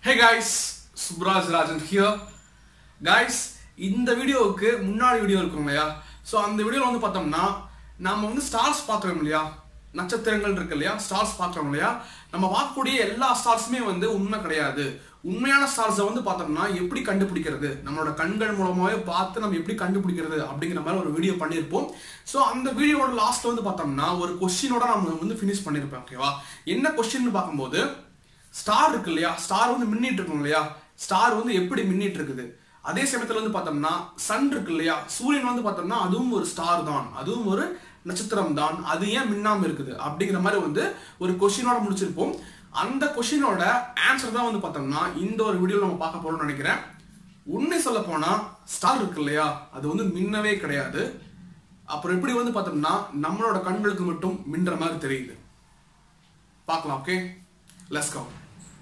Hey guys Subraj Rajan here guys இந்த வீடியோவுக்கு முன்னாடி வீடியோ இருக்கும் இல்லையா ஸோ அந்த வீடியோவில் வந்து பார்த்தோம்னா நம்ம வந்து ஸ்டார்ஸ் பார்க்குறோம் இல்லையா நட்சத்திரங்கள் இருக்கு இல்லையா ஸ்டார்ஸ் பார்க்குறோம் இல்லையா நம்ம பார்க்கக்கூடிய எல்லா ஸ்டார்ஸுமே வந்து உண்மை கிடையாது உண்மையான ஸ்டார்ஸை வந்து பார்த்தோம்னா எப்படி கண்டுபிடிக்கிறது நம்மளோட கண்கள் மூலமாகவே பார்த்து நம்ம எப்படி கண்டுபிடிக்கிறது அப்படிங்கிற மாதிரி ஒரு வீடியோ பண்ணியிருப்போம் ஸோ அந்த வீடியோவோட லாஸ்ட்ல வந்து பார்த்தோம்னா ஒரு கொஸ்டினோட நம்ம வந்து ஃபினிஷ் பண்ணியிருப்போம் ஓகேவா என்ன கொஸ்டின் பார்க்கும்போது ஸ்டார் இருக்கு இல்லையா ஸ்டார் வந்து மின்னிட்டு இருக்கும் இல்லையா ஸ்டார் வந்து எப்படி மின்னிட்டு இருக்குது அதே சமயத்துல வந்து பார்த்தோம்னா சன் இருக்கு இல்லையா சூரியன் வந்து பார்த்தோம்னா அதுவும் ஒரு ஸ்டார் தான் அதுவும் ஒரு நட்சத்திரம் தான் அது ஏன் மின்னாம இருக்குது அப்படிங்கிற மாதிரி வந்து ஒரு கொஸ்டினோட முடிச்சிருப்போம் அந்த கொஸ்டினோட ஆன்சர் தான் வந்து பார்த்தோம்னா இந்த ஒரு வீடியோவில் நம்ம பார்க்க போறோம்னு நினைக்கிறேன் உண்மை சொல்ல போனா ஸ்டார் இருக்கு இல்லையா அது வந்து மின்னவே கிடையாது அப்புறம் எப்படி வந்து பார்த்தோம்னா நம்மளோட கண்களுக்கு மட்டும் மின்ற மாதிரி தெரியுது பார்க்கலாம் ஓகே லெட்ஸ் கோ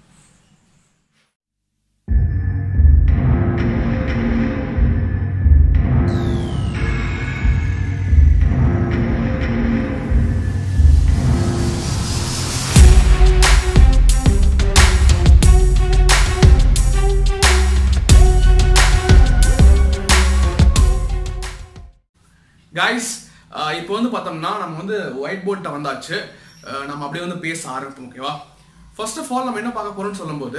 கைஸ் இப்போ வந்து பார்த்தோம்னா நம்ம வந்து ஒயிட் போர்ட்ட வந்தாச்சு அஹ் நம்ம அப்படியே வந்து பேச ஆரம்பிப்போம் ஓகேவா ஃபர்ஸ்ட் ஆஃப் ஆல் நம்ம என்ன பார்க்க போறோம்னு சொல்லும்போது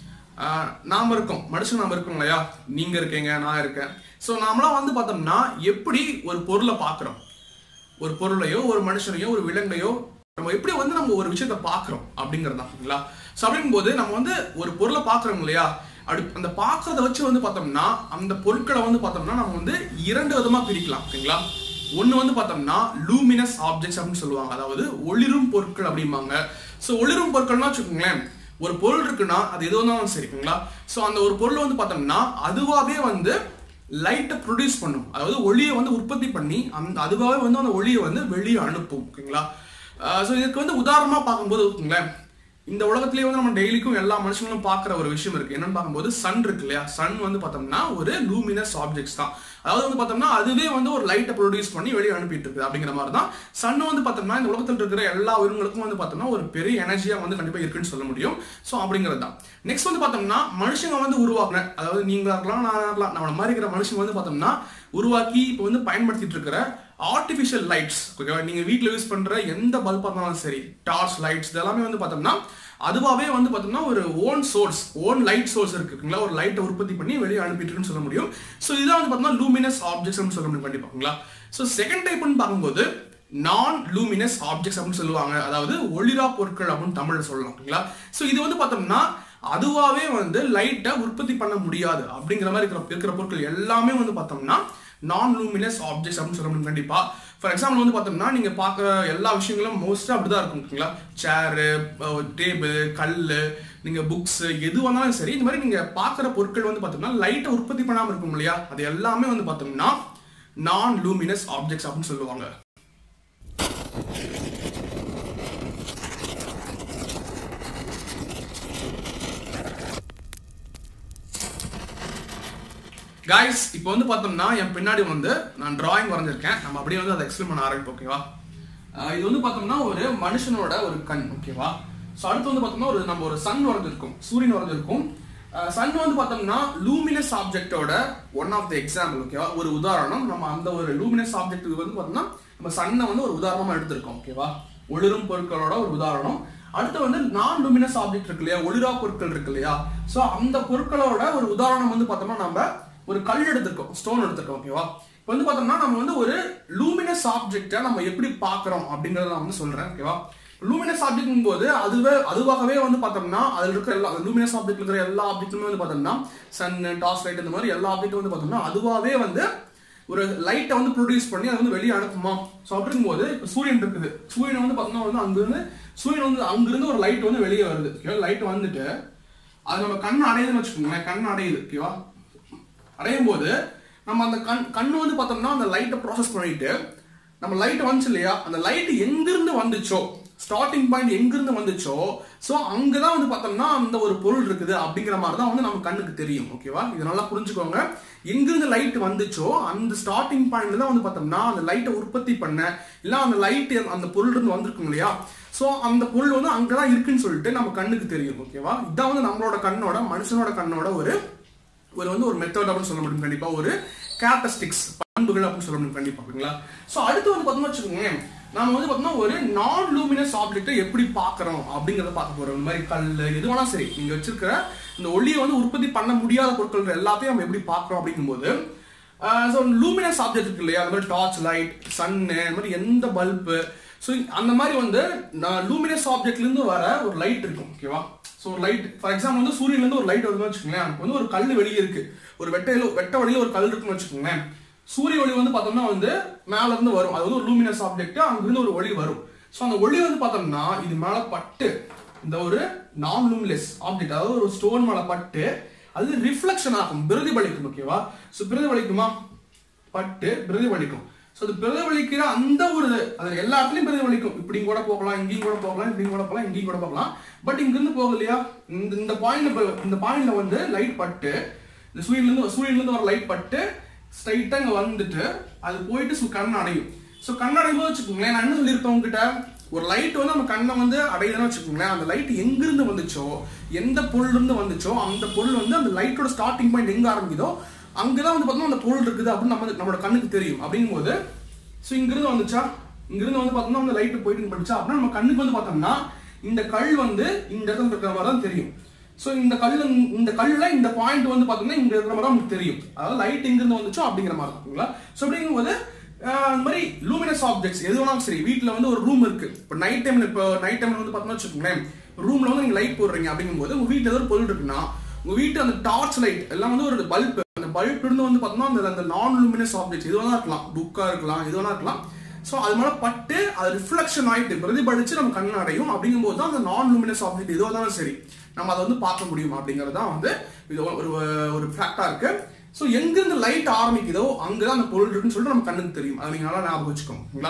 அஹ் நாம இருக்கோம் மனுஷன் நாம இருக்கோம் இல்லையா நீங்க இருக்கீங்க நான் இருக்கேன் ஸோ நாமளாம் வந்து பார்த்தோம்னா எப்படி ஒரு பொருளை பார்க்குறோம் ஒரு பொருளையோ ஒரு மனுஷனையோ ஒரு விலங்கையோ நம்ம எப்படி வந்து நம்ம ஒரு விஷயத்த பார்க்குறோம் அப்படிங்கிறது தான் ஓகேங்களா ஸோ அப்படிங்கும்போது நம்ம வந்து ஒரு பொருளை பார்க்குறோம் இல்லையா அப்படி அந்த பார்க்கறத வச்சு வந்து பார்த்தோம்னா அந்த பொருட்களை வந்து பார்த்தோம்னா நம்ம வந்து இரண்டு விதமா பிரிக்கலாம் ஓகேங்களா ஒன்று வந்து பார்த்தோம்னா லூமினஸ் ஆப்ஜெக்ட்ஸ் அப்படின்னு சொல்லுவாங்க அதாவது ஒளிரும் பொருட்கள் அப்படிம்பாங்க ஸோ ஒளிரும் பொருட்கள்னா வச்சுக்கோங்களேன் ஒரு பொருள் இருக்குன்னா அது எது வந்தாலும் சரி ஓகேங்களா ஸோ அந்த ஒரு பொருள் வந்து பார்த்தோம்னா அதுவாகவே வந்து லைட்டை ப்ரொடியூஸ் பண்ணும் அதாவது ஒளியை வந்து உற்பத்தி பண்ணி அந்த அதுவாகவே வந்து அந்த ஒளியை வந்து வெளியே அனுப்பும் ஓகேங்களா ஸோ இதுக்கு வந்து உதாரணமா பார்க்கும்போது ஓகேங்களேன் இந்த உலகத்திலேயே வந்து நம்ம டெய்லிக்கும் எல்லா மனுஷங்களும் பார்க்குற ஒரு விஷயம் இருக்கு என்னன்னு பார்க்கும்போது சன் இருக்கு இல்லையா சன் வந்து பார்த்தோம்னா ஒரு லூமினஸ் ஆப்ஜெக்ட்ஸ் தான் அதாவது வந்து பார்த்தோம்னா அதுவே வந்து ஒரு லைட்டை ப்ரொடியூஸ் பண்ணி வெளியே அனுப்பிட்டு இருக்குது அப்படிங்கிற மாதிரி தான் சன் வந்து பார்த்தோம்னா இந்த உலகத்தில் இருக்கிற எல்லா உயிரினங்களுக்கும் வந்து பார்த்தோம்னா ஒரு பெரிய எனர்ஜியா வந்து கண்டிப்பாக இருக்குன்னு சொல்ல முடியும் ஸோ அப்படிங்கிறது தான் நெக்ஸ்ட் வந்து பார்த்தோம்னா மனுஷங்க வந்து உருவாக்குன அதாவது நீங்களா இருக்கலாம் நான் இருக்கலாம் நம்மள மாதிரி இருக்கிற மனுஷங்க வந்து பார்த்தோம்னா உருவாக்கி இப்போ வந்து பயன்படுத்திட்டு இருக்கிற ஆர்டிஃபிஷியல் லைட்ஸ் ஓகேவா நீங்க வீட்டில் யூஸ் பண்ற எந்த பல்பாக இருந்தாலும் சரி டார்ச் லைட்ஸ் இதெல்லாமே வந்து பார்த்தோம்னா அதுவாகவே வந்து பார்த்தோம்னா ஒரு own source own light source இருக்கு ஓகேங்களா ஒரு லைட்டை உற்பத்தி பண்ணி வெளியே அனுப்பிட்டுருக்குன்னு சொல்ல முடியும் ஸோ இதான் வந்து பார்த்தோம்னா லூமினஸ் ஆப்ஜெக்ட்ஸ் சொல்ல முடியும் கண்டிப்பாங்களா ஸோ செகண்ட் டைப்னு பார்க்கும்போது நான் லூமினஸ் ஆப்ஜெக்ட்ஸ் அப்படின்னு சொல்லுவாங்க அதாவது ஒளிரா பொருட்கள் அப்படின்னு தமிழ்ல சொல்லலாம் ஓகேங்களா ஸோ இது வந்து பார்த்தோம்னா அதுவாகவே வந்து லைட்டை உற்பத்தி பண்ண முடியாது அப்படிங்கிற மாதிரி இருக்கிற இருக்கிற பொருட்கள் எல்லாமே வந்து பார்த்தோம்னா நான் லூமினஸ் ஆப்ஜெக்ட்ஸ் அப்படின்னு சொல்ல முடியும் கண்டிப்பா ஃபார் எக்ஸாம்பிள் வந்து பார்த்தோம்னா நீங்க பார்க்குற எல்லா விஷயங்களும் மோஸ்ட்டாக அப்படிதான் இருக்கும் ஓகேங்களா சேரு டேபிள் கல் நீங்க புக்ஸ் எது வந்தாலும் சரி இந்த மாதிரி நீங்க பார்க்குற பொருட்கள் வந்து பார்த்தோம்னா லைட்டை உற்பத்தி பண்ணாமல் இருக்கும் இல்லையா அது எல்லாமே வந்து பார்த்தோம்னா நான் லூமினஸ் ஆப்ஜெக்ட்ஸ் அப்படின்னு சொல்லுவாங்க காய்ஸ் இப்போ வந்து பார்த்தோம்னா என் பின்னாடி வந்து நான் டிராயிங் வரைஞ்சிருக்கேன் நம்ம அப்படியே வந்து அதை எக்ஸ்பிளைன் பண்ண ஆரம்பிப்போம் ஓகேவா அஹ் இது வந்து பார்த்தோம்னா ஒரு மனுஷனோட ஒரு கண் ஓகேவா ஸோ அடுத்து வந்து பார்த்தோம்னா ஒரு நம்ம ஒரு சன் வரைஞ்சிருக்கும் சூரியன் வரைஞ்சிருக்கும் சன் வந்து பார்த்தோம்னா லூமினஸ் ஆப்ஜெக்டோட ஒன் ஆஃப் த எக்ஸாம்பிள் ஓகேவா ஒரு உதாரணம் நம்ம அந்த ஒரு லூமினஸ் ஆப்ஜெக்ட் வந்து பார்த்தோம்னா நம்ம சன்னை வந்து ஒரு உதாரணமா எடுத்திருக்கோம் ஓகேவா ஒளிரும் பொருட்களோட ஒரு உதாரணம் அடுத்து வந்து நான் லூமினஸ் ஆப்ஜெக்ட் இருக்கு இல்லையா ஒளிரா பொருட்கள் இருக்கு இல்லையா ஸோ அந்த பொருட்களோட ஒரு உதாரணம் வந்து பார்த்தோம்னா நம்ம ஒரு கல் எடுத்திருக்கோம் ஸ்டோன் எடுத்திருக்கோம் ஓகேவா இப்போ வந்து பார்த்தோம்னா நம்ம வந்து ஒரு லூமினஸ் ஆப்ஜெக்டை நம்ம எப்படி பார்க்குறோம் அப்படிங்கறத நான் வந்து சொல்றேன் ஓகேவா லூமினஸ் ஆப்ஜெக்ட் போது அதுவே அதுவாகவே வந்து பார்த்தோம்னா அதில் இருக்கிற எல்லா லூமினஸ் ஆப்ஜெக்ட் இருக்கிற எல்லா ஆப்ஜெக்ட்டுமே வந்து பார்த்தோம்னா சன் டாஸ் லைட் இந்த மாதிரி எல்லா ஆப்ஜெக்ட்டும் வந்து பார்த்தோம்னா அதுவாகவே வந்து ஒரு லைட்டை வந்து ப்ரொடியூஸ் பண்ணி அது வந்து வெளியே அனுப்புமா ஸோ அப்படிங்கும்போது இப்போ சூரியன் இருக்குது சூரியன் வந்து பார்த்தோம்னா வந்து அங்கிருந்து சூரியன் வந்து அங்கிருந்து ஒரு லைட் வந்து வெளியே வருது ஓகேவா லைட் வந்துட்டு அது நம்ம கண் அடையுதுன்னு வச்சுக்கோங்களேன் கண் அடையுது ஓகேவா அடையும் போது நம்ம அந்த கண் கண்ணு வந்து பார்த்தோம்னா அந்த லைட்டை ப்ராசஸ் பண்ணிட்டு நம்ம லைட் வந்துச்சு இல்லையா அந்த லைட் எங்கிருந்து வந்துச்சோ ஸ்டார்டிங் பாயிண்ட் எங்கிருந்து வந்துச்சோ ஸோ அங்கதான் வந்து பார்த்தோம்னா அந்த ஒரு பொருள் இருக்குது அப்படிங்கிற மாதிரி தான் வந்து நம்ம கண்ணுக்கு தெரியும் ஓகேவா இது நல்லா புரிஞ்சுக்கோங்க எங்கிருந்து லைட் வந்துச்சோ அந்த ஸ்டார்டிங் பாயிண்ட்ல தான் வந்து பார்த்தோம்னா அந்த லைட்டை உற்பத்தி பண்ண இல்ல அந்த லைட் அந்த பொருள் இருந்து வந்திருக்கும் இல்லையா ஸோ அந்த பொருள் வந்து அங்கதான் இருக்குன்னு சொல்லிட்டு நம்ம கண்ணுக்கு தெரியும் ஓகேவா இதான் வந்து நம்மளோட கண்ணோட மனுஷனோட கண்ணோட ஒரு ஒரு வந்து ஒரு மெத்தட் அப்படின்னு சொல்ல முடியும் கண்டிப்பா ஒரு கேரக்டரிஸ்டிக்ஸ் பண்புகள் அப்படின்னு சொல்ல முடியும் கண்டிப்பா ஓகேங்களா ஸோ அடுத்து வந்து பார்த்தோம்னா வச்சுக்கோங்க நாம வந்து பார்த்தோம்னா ஒரு நான் லூமினஸ் ஆப்ஜெக்ட்டை எப்படி பார்க்கறோம் அப்படிங்கறத பார்க்க போறோம் இந்த மாதிரி கல் எது வேணா சரி நீங்க வச்சிருக்கிற இந்த ஒளியை வந்து உற்பத்தி பண்ண முடியாத பொருட்கள் எல்லாத்தையும் நம்ம எப்படி பார்க்கறோம் அப்படிங்கும்போது ஸோ லூமினஸ் ஆப்ஜெக்ட் இருக்கு இல்லையா அந்த மாதிரி டார்ச் லைட் சன்னு அந்த மாதிரி எந்த பல்பு ஸோ அந்த மாதிரி வந்து லூமினஸ் ஆப்ஜெக்ட்லேருந்து வர ஒரு லைட் இருக்கும் ஓகேவா ஸோ ஒரு லைட் ஃபார் எக்ஸாம்பிள் வந்து சூரியன்லேருந்து ஒரு லைட் வருதுன்னு வச்சுக்கோங்களேன் நமக்கு வந்து ஒரு கல் வெளியே இருக்கு ஒரு வெட்டையில வெட்ட வழியில ஒரு கல் இருக்குன்னு வச்சுக்கோங்களேன் சூரிய ஒளி வந்து பார்த்தோம்னா வந்து மேல இருந்து வரும் அது வந்து ஒரு லூமினஸ் ஆப்ஜெக்ட் அங்கிருந்து ஒரு ஒளி வரும் ஸோ அந்த ஒளி வந்து பார்த்தோம்னா இது மேல பட்டு இந்த ஒரு நான் லூமினஸ் ஆப்ஜெக்ட் அதாவது ஒரு ஸ்டோன் மேல பட்டு அது ரிஃப்ளெக்ஷன் ஆகும் பிரதிபலிக்கும் ஓகேவா ஸோ பிரதிபலிக்குமா பட்டு பிரதிபலிக்கும் ஸோ அது பிரதிபலிக்கிற அந்த ஒரு இது அது எல்லா இடத்துலையும் பிரதிபலிக்கும் இப்படியும் கூட போகலாம் இங்கேயும் கூட போகலாம் இப்படியும் கூட போகலாம் இங்கேயும் கூட போகலாம் பட் இங்கிருந்து போகுது இல்லையா இந்த இந்த பாயிண்ட்ல இந்த பாயிண்ட்ல வந்து லைட் பட்டு இந்த சூரியன்லேருந்து சூரியன்லேருந்து வர லைட் பட்டு ஸ்ட்ரைட்டாக இங்கே வந்துட்டு அது போயிட்டு சு- கண்ணை அடையும் ஸோ கண் அடையும் போது வச்சுக்கோங்களேன் நான் என்ன சொல்லியிருப்பேன் உங்ககிட்ட ஒரு லைட் வந்து நம்ம கண்ணை வந்து அடையுதுன்னு வச்சுக்கோங்களேன் அந்த லைட் எங்கிருந்து வந்துச்சோ எந்த பொருள்ல இருந்து வந்துச்சோ அந்த பொருள் வந்து அந்த லைட்டோட ஸ்டார்டிங் பாயிண்ட் எங்க ஆரம்பிக்குதோ அங்கதான் வந்து பார்த்தோம்னா அந்த பொருள் இருக்குது அப்படின்னு நம்ம நம்மளோட கண்ணுக்கு தெரியும் அப்படிங்கும்போது ஸோ இங்கிருந்து வந்துச்சா இங்கிருந்து வந்து பார்த்தோம்னா அந்த லைட் போயிட்டு படிச்சா அப்படின்னா நம்ம கண்ணுக்கு வந்து பார்த்தோம்னா இந்த கல் வந்து இந்த இடத்துல இருக்கிற மாதிரி தான் தெரியும் ஸோ இந்த கல் இந்த கல்லுல இந்த பாயிண்ட் வந்து பார்த்தோம்னா இங்க இருக்கிற மாதிரி தான் நமக்கு தெரியும் அதாவது லைட் எங்கிருந்து வந்துச்சோ அப்படிங்கிற மாதிரி இருக்குங்களா ஸோ அப்படிங்கும்போது ஆஹ் இந்த மாதிரி லூமினஸ் ஆப்ஜெக்ட்ஸ் எது வேணாலும் சரி வீட்டில் வந்து ஒரு ரூம் இருக்கு இப்போ நைட் டைம்ல இப்போ நைட் டைம்ல வந்து பார்த்தோம்னா வச்சுக்கோங்களேன் ரூம்ல வந்து நீங்க லைட் போடுறீங்க அப்படிங்கும்போது உங்க வீட்டில் ஏதோ ஒரு பொருள் இருக்குன்னா உங்க வீட்டு அந்த டார்ச் லைட் எல்லாம் வந்து ஒரு பல்ப் அந்த பல்ப் இருந்து வந்து பார்த்தோம்னா அந்த அந்த நான் லூமினஸ் ஆப்ஜெக்ட் எது வேணா இருக்கலாம் புக்கா இருக்கலாம் எது வேணா இருக்கலாம் ஸோ அது மேலே பட்டு அது ரிஃப்ளெக்ஷன் ஆயிட்டு பிரதிபலிச்சு நம்ம கண்ணு அடையும் அப்படிங்கும்போது தான் அந்த நான் லூமினஸ் ஆப்ஜெக்ட் எதுவாக இருந்தாலும் சரி நம்ம அதை வந்து பார்க்க முடியும் அப்படிங்கிறது தான் வந்து இது ஒரு ஒரு ஃபேக்டா இருக்கு ஸோ எங்கிருந்து லைட் ஆரம்பிக்குதோ அங்கதான் அந்த பொருள் இருக்குன்னு சொல்லிட்டு நம்ம கண்ணுக்கு தெரியும் அதை நீங்க நல்லா ஞாபகம் வச்சுக்கோங்களா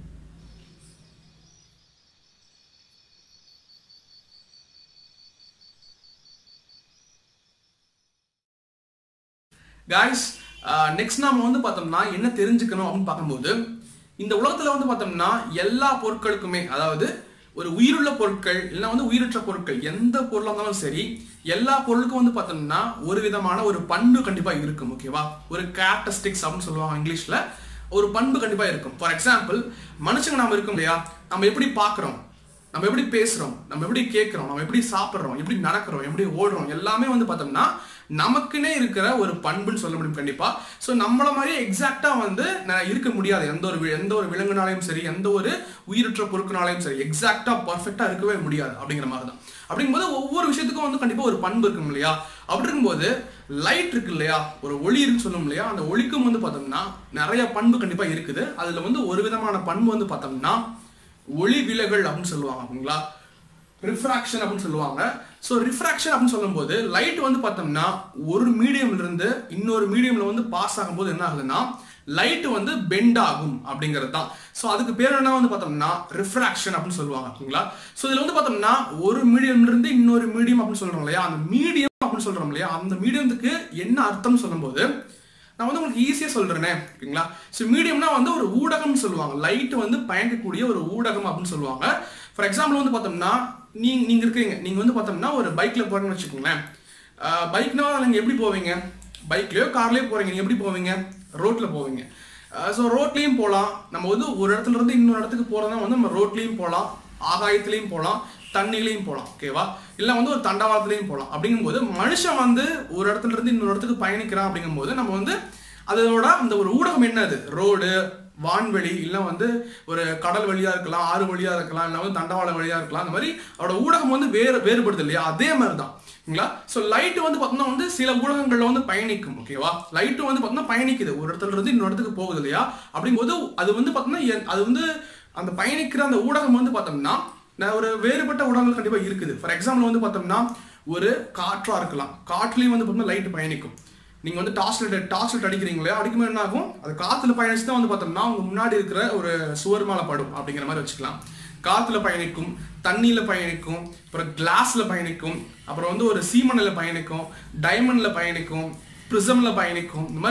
காய்ஸ் நெக்ஸ்ட் நாம வந்து பார்த்தோம்னா என்ன தெரிஞ்சுக்கணும் அப்படின்னு பார்க்கும்போது இந்த உலகத்துல வந்து பார்த்தோம்னா எல்லா பொருட்களுக்குமே அதாவது ஒரு உயிருள்ள பொருட்கள் இல்லைன்னா வந்து உயிரற்ற பொருட்கள் எந்த பொருளாக இருந்தாலும் சரி எல்லா பொருளுக்கும் வந்து பார்த்தோம்னா ஒரு விதமான ஒரு பண்பு கண்டிப்பா இருக்கும் ஓகேவா ஒரு கேரக்டரிஸ்டிக்ஸ் அப்படின்னு சொல்லுவாங்க இங்கிலீஷ்ல ஒரு பண்பு கண்டிப்பா இருக்கும் ஃபார் எக்ஸாம்பிள் மனுஷங்க நாம இருக்கோம் இல்லையா நம்ம எப்படி பார்க்கறோம் நம்ம எப்படி பேசுறோம் நம்ம எப்படி கேட்கிறோம் நம்ம எப்படி சாப்பிடுறோம் எப்படி நடக்கிறோம் எப்படி ஓடுறோம் எல்லாமே வந்து பார்த்தோம்னா நமக்குன்னே இருக்கிற ஒரு பண்புன்னு சொல்ல முடியும் கண்டிப்பா ஸோ நம்மள மாதிரியே எக்ஸாக்டா வந்து நான் இருக்க முடியாது எந்த ஒரு வி- எந்த ஒரு விலங்குனாலையும் சரி எந்த ஒரு உயிரற்ற பொருட்களாலையும் சரி எக்ஸாக்டா பர்ஃபெக்டா இருக்கவே முடியாது அப்படிங்கிற மாதிரி தான் அப்படிங்கும்போது ஒவ்வொரு விஷயத்துக்கும் வந்து கண்டிப்பா ஒரு பண்பு இருக்கும் இல்லையா அப்படி இருக்கும்போது லைட் இருக்கு இல்லையா ஒரு ஒளி இருக்குன்னு சொல்லும் இல்லையா அந்த ஒளிக்கும் வந்து பார்த்தோம்னா நிறைய பண்பு கண்டிப்பா இருக்குது அதுல வந்து ஒரு விதமான பண்பு வந்து பார்த்தோம்னா ஒளி விலகல் அப்படின்னு சொல்லுவாங்க அப்படிங்களா ரிஃப்ராக்ஷன் அப்படின்னு சொல்லுவாங்க ஸோ ரிஃப்ராக்ஷன் அப்படின்னு சொல்லும்போது லைட் வந்து பார்த்தோம்னா ஒரு மீடியம்ல இருந்து இன்னொரு மீடியம்ல வந்து பாஸ் ஆகும்போது என்ன ஆகுதுன்னா லைட் வந்து பெண்ட் ஆகும் அப்படிங்கிறது தான் ஸோ அதுக்கு பேர் என்ன வந்து பார்த்தோம்னா ரிஃப்ராக்ஷன் அப்படின்னு சொல்லுவாங்க ஓகேங்களா ஸோ இதுல வந்து பார்த்தோம்னா ஒரு மீடியம்ல இருந்து இன்னொரு மீடியம் அப்படின்னு சொல்றோம் இல்லையா அந்த மீடியம் அப்படின்னு சொல்றோம் இல்லையா அந்த மீடியத்துக்கு என்ன அர்த்தம் சொல்லும்போது நான் வந்து உங்களுக்கு ஈஸியாக சொல்றேனே ஓகேங்களா ஸோ மீடியம்னா வந்து ஒரு ஊடகம்னு சொல்லுவாங்க லைட் வந்து பயணிக்கக்கூடிய ஒரு ஊடகம் அப்படின்னு சொல்லுவாங்க ஃபார் எக்ஸாம்பிள் வந்து பார்த்தோம்னா நீங்க நீங்க இருக்கீங்க நீங்க வந்து பார்த்தோம்னா ஒரு பைக்ல போறீங்கன்னு வச்சுக்கோங்களேன் பைக்னா நீங்க எப்படி போவீங்க பைக்லயோ கார்லயோ போறீங்க நீங்க எப்படி போவீங்க ரோட்ல போவீங்க ஸோ ரோட்லயும் போகலாம் நம்ம வந்து ஒரு இடத்துல இருந்து இன்னொரு இடத்துக்கு போறதா வந்து நம்ம ரோட்லயும் போகலாம் ஆகாயத்திலையும் போகலாம் தண்ணிலையும் போகலாம் ஓகேவா இல்லை வந்து ஒரு தண்டவாளத்துலையும் போகலாம் அப்படிங்கும்போது மனுஷன் வந்து ஒரு இடத்துல இருந்து இன்னொரு இடத்துக்கு பயணிக்கிறான் அப்படிங்கும்போது நம்ம வந்து அதோட அந்த ஒரு ஊடகம் என்னது ரோடு வான்வெளி இல்லை வந்து ஒரு கடல் வழியா இருக்கலாம் ஆறு வழியா இருக்கலாம் இல்லை வந்து தண்டவாளம் வழியா இருக்கலாம் அந்த மாதிரி அதோட ஊடகம் வந்து வேறு வேறுபடுது இல்லையா அதே மாதிரி தான் ஓகேங்களா ஸோ லைட் வந்து பார்த்தோம்னா வந்து சில ஊடகங்கள்ல வந்து பயணிக்கும் ஓகேவா லைட்டும் வந்து பார்த்தோம்னா பயணிக்குது ஒரு இடத்துல இருந்து இன்னொரு இடத்துக்கு போகுது இல்லையா அப்படிங்கும்போது அது வந்து பார்த்தோம்னா என்- அது வந்து அந்த பயணிக்கிற அந்த ஊடகம் வந்து பார்த்தோம்னா நான் ஒரு வேறுபட்ட ஊடகங்கள் கண்டிப்பா இருக்குது ஃபார் எக்ஸாம்பிள் வந்து பார்த்தோம்னா ஒரு காற்றா இருக்கலாம் காற்றுலயும் வந்து பார்த்தோம்னா லைட் பயணிக்கும் நீங்க வந்து டார்ச் லைட் டார்ச் லைட் அடிக்கிறீங்களே அடிக்கும்போது என்ன ஆகும் அது காத்துல பயணிச்சு தான் வந்து பார்த்தோம்னா உங்க முன்னாடி இருக்கிற ஒரு சுவர் மேல படும் அப்படிங்கிற மாதிரி வச்சுக்கலாம் காத்துல பயணிக்கும் தண்ணியில பயணிக்கும் அப்புறம் கிளாஸ்ல பயணிக்கும் அப்புறம் வந்து ஒரு சீமனில் பயணிக்கும் டைமண்ட்ல பயணிக்கும் ப்ரிசம்ல பயணிக்கும் இந்த மாதிரி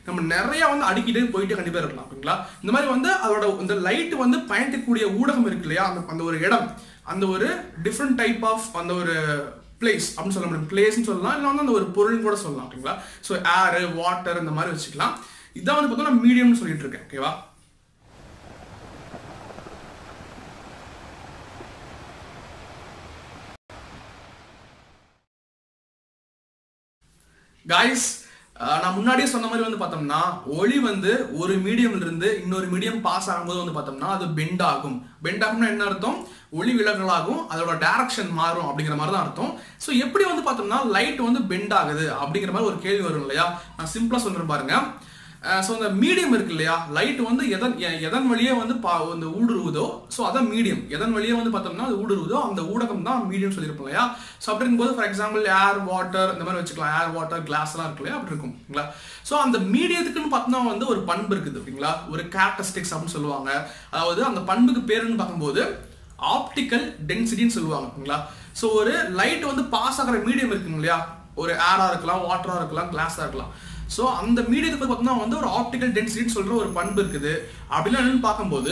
நம்ம நிறைய வந்து அடிக்கிட்டே போயிட்டு கண்டிப்பா இருக்கலாம் ஓகேங்களா இந்த மாதிரி வந்து அதோட இந்த லைட் வந்து பயணிக்கக்கூடிய ஊடகம் இருக்கு இல்லையா அந்த அந்த ஒரு இடம் அந்த ஒரு டிஃப்ரெண்ட் டைப் ஆஃப் அந்த ஒரு பிளேஸ் அப்படின்னு சொல்ல முடியும் பிளேஸ்னு சொல்லலாம் இல்லை வந்து அந்த ஒரு பொருள்னு கூட சொல்லலாம் ஓகேங்களா ஸோ ஏர் வாட்டர் இந்த மாதிரி வச்சுக்கலாம் இதான் வந்து பார்த்தோம்னா மீடியம்னு சொல்லிட்டு இருக்கேன் ஓகேவா காய்ஸ் நான் முன்னாடியே சொன்ன மாதிரி வந்து பார்த்தோம்னா ஒளி வந்து ஒரு மீடியம்ல இருந்து இன்னொரு மீடியம் பாஸ் ஆகும்போது வந்து பார்த்தோம்னா அது பெண்ட் ஆகும் பெண்ட் ஆகும்னா என்ன அர்த்தம் ஒளி விலகலாகும் அதோட டைரக்ஷன் மாறும் அப்படிங்கிற மாதிரி தான் அர்த்தம் ஸோ எப்படி வந்து பார்த்தோம்னா லைட் வந்து பெண்ட் ஆகுது அப்படிங்கிற மாதிரி ஒரு கேள்வி வரும் இல்லையா நான் சிம்பிளா சொல்றேன் பாருங்க ஸோ அந்த மீடியம் இருக்கு இல்லையா லைட் வந்து எதன் எ- எதன் வழியே வந்து பா இந்த ஊடுருவுதோ ஸோ அதான் மீடியம் எதன் வழியே வந்து பார்த்தோம்னா அது ஊடுருவுதோ அந்த ஊடகம் தான் மீடியம் சொல்லியிருப்போம் இல்லையா ஸோ அப்படி இருக்கும்போது ஃபார் எக்ஸாம்பிள் ஏர் வாட்டர் இந்த மாதிரி வச்சுக்கலாம் ஏர் வாட்டர் கிளாஸ்லாம் இருக்கு இல்லையா அப்படி இருக்கும் ஓகேங்களா ஸோ அந்த மீடியத்துக்குன்னு பார்த்தோம்னா வந்து ஒரு பண்பு இருக்குது ஓகேங்களா ஒரு கேரக்டரிஸ்டிக்ஸ் அப்படின்னு சொல்லுவாங்க அதாவது அந்த பண்புக்கு பேருன்னு பார்க்கும்போது ஆப்டிக்கல் டென்சிட்டின்னு சொல்லுவாங்க ஓகேங்களா ஸோ ஒரு லைட் வந்து பாஸ் ஆகிற மீடியம் இருக்குங்க இல்லையா ஒரு ஏரா இருக்கலாம் வாட்டரா இருக்கலாம் கிளாஸா இருக்கலாம் ஸோ அந்த மீடியத்துக்கு பார்த்தோம்னா வந்து ஒரு ஆப்டிக்கல் டென்சிட்டின்னு சொல்ற ஒரு பண்பு இருக்குது அப்படிலாம் என்னன்னு பார்க்கும்போது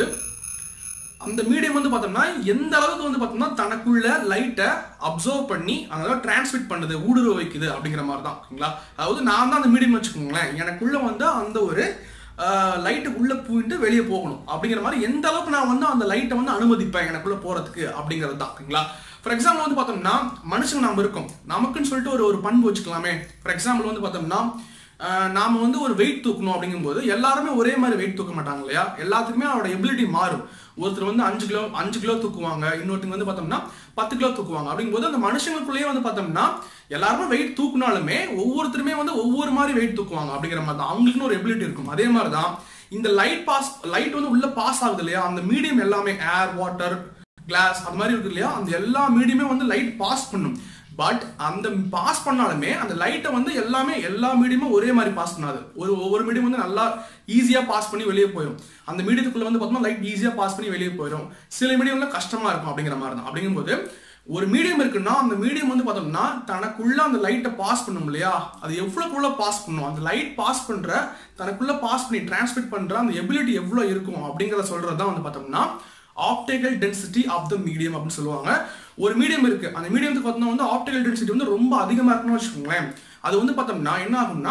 அந்த மீடியம் வந்து பார்த்தோம்னா எந்த அளவுக்கு வந்து பார்த்தோம்னா தனக்குள்ள லைட்டை அப்சர்வ் பண்ணி அதனால டிரான்ஸ்மிட் பண்ணுது ஊடுருவ வைக்குது அப்படிங்கிற மாதிரி தான் ஓகேங்களா அதாவது நான் தான் அந்த மீடியம் வச்சுக்கோங்களேன் எனக்குள்ள வந்து அந்த ஒரு லைட்டு உள்ள போயிட்டு வெளியே போகணும் அப்படிங்கிற மாதிரி எந்த அளவுக்கு நான் வந்து அந்த லைட்டை வந்து அனுமதிப்பேன் எனக்குள்ள போறதுக்கு அப்படிங்கிறது தான் ஓகேங்களா ஃபார் எக்ஸாம்பிள் வந்து பார்த்தோம்னா மனுஷங்க நாம இருக்கோம் நமக்குன்னு சொல்லிட்டு ஒரு ஒரு பண்பு வச்சுக்கலாமே ஃபார் எக்ஸாம்பிள் வந்து பார்த்தோம்னா ஆஹ் நாம வந்து ஒரு வெயிட் தூக்கணும் அப்படிங்கும்போது எல்லாருமே ஒரே மாதிரி வெயிட் தூக்க மாட்டாங்க இல்லையா எல்லாத்துக்குமே அவரோட எபிலிட்டி மாறும் ஒருத்தர் வந்து அஞ்சு கிலோ அஞ்சு கிலோ தூக்குவாங்க இன்னொருத்தங்க வந்து பார்த்தோம்னா பத்து கிலோ தூக்குவாங்க அப்படிங்கும்போது அந்த மனுஷங்களுக்குள்ளேயே வந்து பார்த்தோம்னா எல்லாருமே வெயிட் தூக்குனாலுமே ஒவ்வொருத்தருமே வந்து ஒவ்வொரு மாதிரி வெயிட் தூக்குவாங்க அப்படிங்கிற மாதிரி தான் அவங்களுக்குன்னு ஒரு எபிலிட்டி இருக்கும் அதே மாதிரி தான் இந்த லைட் பாஸ் லைட் வந்து உள்ள பாஸ் ஆகுது இல்லையா அந்த மீடியம் எல்லாமே ஏர் வாட்டர் கிளாஸ் அந்த மாதிரி இருக்கு இல்லையா அந்த எல்லா மீடியமே வந்து லைட் பாஸ் பண்ணும் பட் அந்த பாஸ் பண்ணாலுமே அந்த லைட்டை வந்து எல்லாமே எல்லா மீடியமும் ஒரே மாதிரி பாஸ் பண்ணாது ஒரு ஒவ்வொரு மீடியம் வந்து நல்லா ஈஸியா பாஸ் பண்ணி வெளியே போயிடும் அந்த மீடியத்துக்குள்ள வந்து பார்த்தோம்னா லைட் ஈஸியா பாஸ் பண்ணி வெளியே போயிடும் சில மீடியம்ல கஷ்டமா இருக்கும் அப்படிங்கிற மாதிரி தான் அப்படிங்கும்போது ஒரு மீடியம் இருக்குன்னா அந்த மீடியம் வந்து பார்த்தோம்னா தனக்குள்ள அந்த லைட்டை பாஸ் பண்ணும் இல்லையா அது எவ்வளோக்குள்ள பாஸ் பண்ணும் அந்த லைட் பாஸ் பண்ற தனக்குள்ள பாஸ் பண்ணி டிரான்ஸ்மிட் பண்ற அந்த எபிலிட்டி எவ்வளோ இருக்கும் அப்படிங்கிறத சொல்றது தான் வந்து பார்த்தோம்னா optical density of the medium அப்படின்னு சொல்லுவாங்க ஒரு மீடியம் இருக்கு அந்த மீடியத்துக்கு பார்த்தோம்னா வந்து ஆப்டிகல் டென்சிட்டி வந்து ரொம்ப அதிகமா இருக்குன்னு வச்சுக்கோங்களேன் அது வந்து பார்த்தோம்னா என்ன ஆகும்னா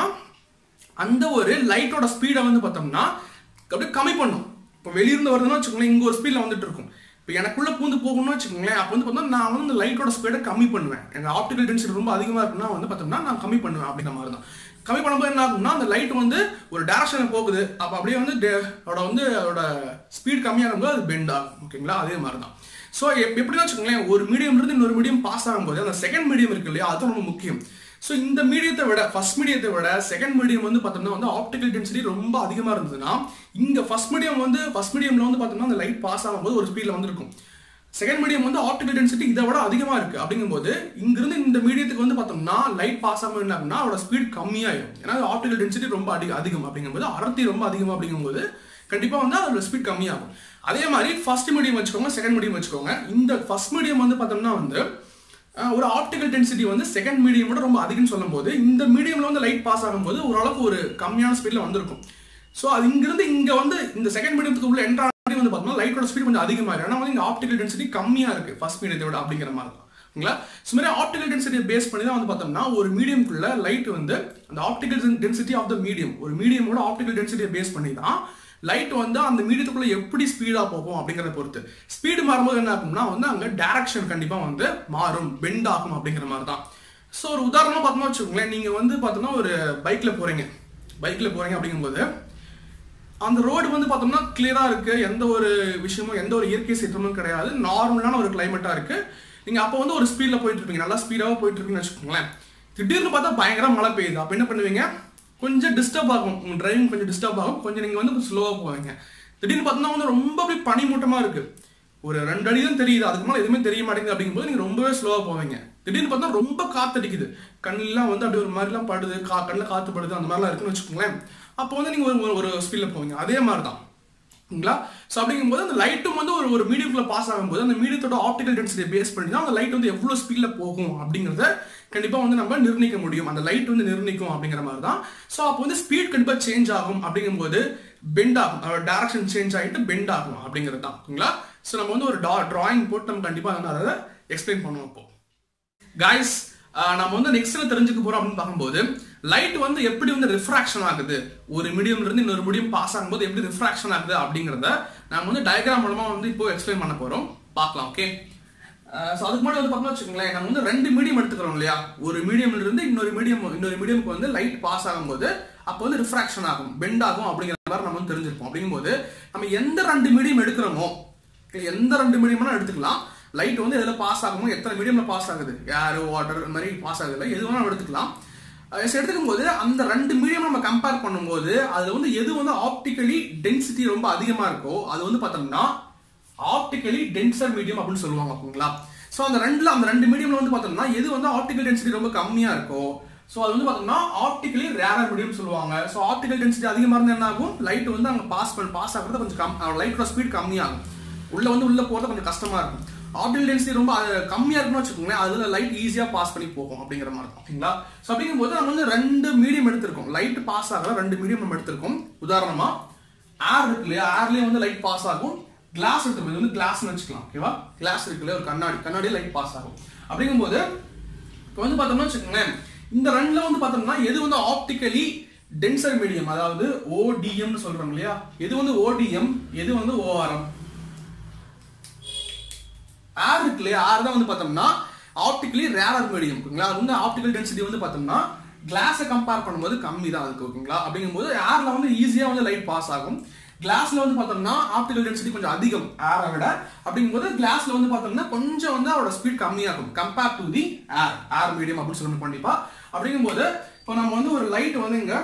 அந்த ஒரு லைட்டோட ஸ்பீடை வந்து பார்த்தோம்னா அப்படியே கம்மி பண்ணும் இப்போ வெளியிருந்து வருதுன்னா வச்சுக்கோங்களேன் இங்கே ஒரு ஸ்பீடில் வந்துட்டு இருக்கும் இப்போ எனக்குள்ள பூந்து போகணும்னு வச்சுக்கோங்களேன் அப்போ வந்து பார்த்தோம்னா நான் வந்து இந்த லைட்டோட ஸ்பீடை கம்மி பண்ணுவேன் எனக்கு ஆப்டிகல் டென்சிட்டி ரொம்ப அதிகமாக இருக்குன்னா வந்து பார்த்தோம்னா நான் கம்மி பண்ணுவேன் அப்படிங்கிற மாதிரி தான் கம்மி பண்ணும்போது என்ன ஆகும்னா அந்த லைட் வந்து ஒரு டேரக்ஷனில் போகுது அப்போ அப்படியே வந்து டே- அதோட வந்து அதோட ஸ்பீட் கம்மியாகும்போது அது பெண்ட் ஆகும் ஓகேங்களா அதே மாதிரி தான் ஸோ எப்படின்னு வச்சுக்கோங்களேன் ஒரு மீடியம் இருந்து இன்னொரு மீடியம் பாஸ் ஆகும்போது அந்த செகண்ட் மீடியம் இருக்கு இல்லையா அது ரொம்ப முக்கியம் ஸோ இந்த மீடியத்தை விட ஃபர்ஸ்ட் மீடியத்தை விட செகண்ட் மீடியம் வந்து பார்த்தோம்னா வந்து ஆப்டிகல் டென்சிட்டி ரொம்ப அதிகமாக இருந்ததுன்னா இங்க ஃபர்ஸ்ட் மீடியம் வந்து ஃபர்ஸ்ட் மீடியம்ல வந்து பார்த்தோம்னா அந்த லைட் பாஸ் ஆகும்போது ஒரு ஸ்பீட்ல வந்திருக்கும் செகண்ட் மீடியம் வந்து ஆப்டிகல் டென்சிட்டி இதை விட அதிகமா இருக்கு அப்படிங்கும்போது இங்கிருந்து இந்த மீடியத்துக்கு வந்து பார்த்தோம்னா லைட் பாஸ் ஆகாம என்ன ஆகும்னா அதோட ஸ்பீட் கம்மியாயிடும் ஏன்னா ஆப்டிகல் டென்சிட்டி ரொம்ப அதிக அதிகம் அப்படிங்கும்போது அடர்த்தி ரொம்ப அதிகம் அப்படிங்கும்போது கண்டிப்பா வந்து அதோட ஸ்பீட் கம்மியாகும் அதே மாதிரி ஃபர்ஸ்ட் மீடியம் வச்சுக்கோங்க செகண்ட் மீடியம் வச்சுக்கோங்க இந்த ஃபர்ஸ்ட் மீடியம் வந்து பார்த்தோம்னா வந்து அஹ், ஒரு ஆப்டிகல் டென்சிட்டி வந்து செகண்ட் மீடியமோட ரொம்ப அதிகம்னு சொல்லும்போது இந்த மீடியம்ல வந்து லைட் பாஸ் ஆகும்போது ஓரளவுக்கு ஒரு கம்மியான ஸ்பீட்ல வந்திருக்கும் ஸோ அது இங்கிருந்து இங்க வந்து இந்த செகண்ட் மீடியத்துக்கு உள்ள என்ட்ரா வந்து பார்த்தோம்னா லைட்டோட ஸ்பீட் கொஞ்சம் அதிகமாக இருக்கு ஏன்னா வந்து இங்க ஆப்டிகல் டென்சிட்டி கம்மியா இருக்கு ஃபர்ஸ்ட் மீடியத்தை விட அப்படிங்கிற மாதிரி தான் ஓகேங்களா ஸோ மாதிரி ஆப்டிகல் டென்சிட்டியை பேஸ் பண்ணி தான் வந்து பார்த்தோம்னா ஒரு மீடியம்குள்ள லைட் வந்து அந்த optical density of the medium ஒரு மீடியமோட ஆப்டிகல் டென்சிட்டியை பேஸ் பண்ணி தான் லைட் வந்து அந்த மீடியத்துக்குள்ள எப்படி ஸ்பீடா போகும் அப்படிங்கறத பொறுத்து ஸ்பீடு மாறும்போது என்ன ஆகும்னா வந்து அங்க டைரக்ஷன் கண்டிப்பா வந்து மாறும் பெண்ட் ஆகும் அப்படிங்கிற மாதிரி தான் ஸோ ஒரு உதாரணமா பார்த்தோம்னா வச்சுக்கோங்களேன் நீங்க வந்து பார்த்தோம்னா ஒரு பைக்ல போறீங்க பைக்ல போறீங்க அப்படிங்கும்போது அந்த ரோடு வந்து பார்த்தோம்னா கிளியரா இருக்கு எந்த ஒரு விஷயமும் எந்த ஒரு இயற்கை சீற்றமும் கிடையாது நார்மலான ஒரு கிளைமேட்டா இருக்கு நீங்க அப்போ வந்து ஒரு ஸ்பீட்ல போயிட்டு இருப்பீங்க நல்லா ஸ்பீடாக போயிட்டு இருப்பீங்கன்னு வச்சுக்கோங்களேன் திடீர்னு பார்த்தா பயங்கர மழை பெய்யுது அப்போ என்ன பண்ணுவீங்க கொஞ்சம் டிஸ்டர்ப் ஆகும் உங்க டிரைவிங் கொஞ்சம் டிஸ்டர்ப் ஆகும் கொஞ்சம் நீங்க வந்து ஸ்லோவாக போவீங்க திடீர்னு பார்த்தோம்னா வந்து ரொம்ப அப்படி பனிமூட்டமா இருக்கு ஒரு ரெண்டு அடி தான் தெரியுது அதுக்கு மேலே எதுவுமே தெரிய மாட்டேங்குது அப்படிங்கும்போது நீங்க ரொம்பவே ஸ்லோவா போவீங்க திடீர்னு பார்த்தா ரொம்ப காத்தடிக்குது கண்ணெல்லாம் வந்து அப்படியே ஒரு மாதிரிலாம் படுது கா கண்ணில் காத்து படுது அந்த மாதிரிலாம் இருக்குன்னு வச்சுக்கோங்களேன் அப்போ வந்து நீங்க ஒரு ஒரு- ஒரு ஸ்பீட்ல போவீங்க அதே மாதிரி தான் ஓகேங்களா ஸோ அப்படிங்கும்போது அந்த லைட்டும் வந்து ஒரு ஒரு மீடியம்குள்ள பாஸ் ஆகும்போது அந்த மீடியத்தோட ஆப்டிகல் டென்சிட்டியை பேஸ் பண்ணி தான் அந்த லைட் வந்து எவ்வளோ ஸ்பீடில் போகும் அப்படிங்கிறத கண்டிப்பாக வந்து நம்ம நிர்ணயிக்க முடியும் அந்த லைட் வந்து நிர்ணயிக்கும் அப்படிங்கிற மாதிரி தான் ஸோ அப்போ வந்து ஸ்பீட் கண்டிப்பாக சேஞ்ச் ஆகும் அப்படிங்கும்போது பெண்ட் ஆகும் அதோட டேரக்ஷன் சேஞ்ச் ஆகிட்டு பெண்ட் ஆகும் அப்படிங்கிறது தான் ஓகேங்களா ஸோ நம்ம வந்து ஒரு டா டிராயிங் போட்டு நம்ம கண்டிப்பாக வந்து அதை எக்ஸ்பிளைன் பண்ணுவோம் இப்போ கைஸ் நம்ம வந்து நெக்ஸ்ட்ல தெரிஞ்சுக்க போறோம் அப்படின்னு பார்க்கும்போது லைட் வந்து எப்படி வந்து ரிஃப்ராக்ஷன் ஆகுது ஒரு மீடியம்ல இருந்து இன்னொரு மீடியம் பாஸ் ஆகும்போது எப்படி ரிஃப்ராக்ஷன் ஆகுது அப்படிங்கிறத நம்ம வந்து டயக்ராம் மூலமா வந்து இப்போ எக்ஸ்பிளைன் பண்ண போறோம் பார்க்கலாம் ஓகே ஸோ அதுக்கு முன்னாடி வந்து பார்த்தோம்னா வச்சுக்கோங்களேன் நம்ம வந்து ரெண்டு மீடியம் எடுத்துக்கிறோம் இல்லையா ஒரு மீடியம்ல இருந்து இன்னொரு மீடியம் இன்னொரு மீடியமுக்கு வந்து லைட் பாஸ் ஆகும்போது அப்போ வந்து ரிஃப்ராக்ஷன் ஆகும் பெண்ட் ஆகும் அப்படிங்கிற மாதிரி நம்ம வந்து தெரிஞ்சிருப்போம் அப்படிங்கும்போது நம்ம எந்த ரெண்டு மீடியம் எடுக்கிறோமோ எந்த ரெண்டு மீடியம்னா எடுத்துக்கலாம் லைட் வந்து எதில் பாஸ் ஆகுமோ எத்தனை மீடியம்ல பாஸ் ஆகுது ஏர் வாட்டர் இந்த மாதிரி பாஸ் ஆகுதுல எது வேணாலும் எடுத்துக்கலாம் எடுத்துக்கும் போது அந்த ரெண்டு மீடியம் நம்ம கம்பேர் பண்ணும்போது அதுல வந்து எது வந்து ஆப்டிக்கலி டென்சிட்டி ரொம்ப அதிகமா இருக்கோ அது வந்து பார்த்தோம்னா ஆப்டிக்கலி டென்சர் மீடியம் அப்படின்னு சொல்லுவாங்க ஓகேங்களா ஸோ அந்த ரெண்டுல அந்த ரெண்டு மீடியம்ல வந்து பார்த்தோம்னா எது வந்து ஆப்டிக்கல் டென்சிட்டி ரொம்ப கம்மியா இருக்கோ ஸோ அது வந்து பார்த்தோம்னா ஆப்டிக்கலி ரேரர் மீடியம் சொல்லுவாங்க ஸோ ஆப்டிக்கல் டென்சிட்டி அதிகமாக இருந்தால் என்ன ஆகும் லைட் வந்து அங்கே பாஸ் பண்ண பாஸ் ஆகிறது கொஞ்சம் கம் லைட்டோட ஸ்பீட் கம்மியாகும் உள்ள வந்து உள்ள போகிறது கொஞ்சம் கஷ்டமா இருக்கும் ஆப்டிகல் டென்சிட்டி ரொம்ப கம்மியா இருக்குன்னு வச்சுக்கோங்களேன் அதுல லைட் ஈஸியா பாஸ் பண்ணி போகும் அப்படிங்கிற மாதிரி இருக்கும் ஓகேங்களா ஸோ அப்படிங்கும்போது நம்ம வந்து ரெண்டு மீடியம் எடுத்திருக்கோம் லைட் பாஸ் ஆகிற ரெண்டு மீடியம் நம்ம எடுத்திருக்கோம் உதாரணமா ஏர் இருக்கு இல்லையா ஏர்லயே வந்து லைட் பாஸ் ஆகும் கிளாஸ் எடுத்து இது வந்து கிளாஸ்னு வச்சுக்கலாம் ஓகேவா கிளாஸ் இருக்கு இல்லையா ஒரு கண்ணாடி கண்ணாடியே லைட் பாஸ் ஆகும் அப்படிங்கும்போது இப்போ வந்து பார்த்தோம்னா வச்சுக்கோங்களேன் இந்த ரெண்டுல வந்து பார்த்தோம்னா எது வந்து ஆப்டிக்கலி டென்சர் மீடியம் அதாவது ஓடிஎம் சொல்றோம் இல்லையா எது வந்து ஓடிஎம் எது வந்து ஓஆர்எம் ஏர் இருக்கு இல்லையா ஏர் தான் வந்து பார்த்தோம்னா ஆப்டிக்கலி ரேரர் மீடியம் ஓகேங்களா அது வந்து ஆப்டிக்கல் டென்சிட்டி வந்து பார்த்தோம்னா கிளாஸை கம்பேர் பண்ணும்போது கம்மி தான் அதுக்கு ஓகேங்களா அப்படிங்கும்போது ஏர்ல வந்து ஈஸியாக வந்து லைட் பாஸ் ஆகும் கிளாஸ்ல வந்து பார்த்தோம்னா ஆப்டிக்கல் டென்சிட்டி கொஞ்சம் அதிகம் ஏரை விட அப்படிங்கும்போது கிளாஸ்ல வந்து பார்த்தோம்னா கொஞ்சம் வந்து அவரோட ஸ்பீட் கம்மியாகும் compare to the air air medium அப்படின்னு சொல்லணும் கண்டிப்பா அப்படிங்கும்போது இப்போ நம்ம வந்து ஒரு லைட் வந்து இங்க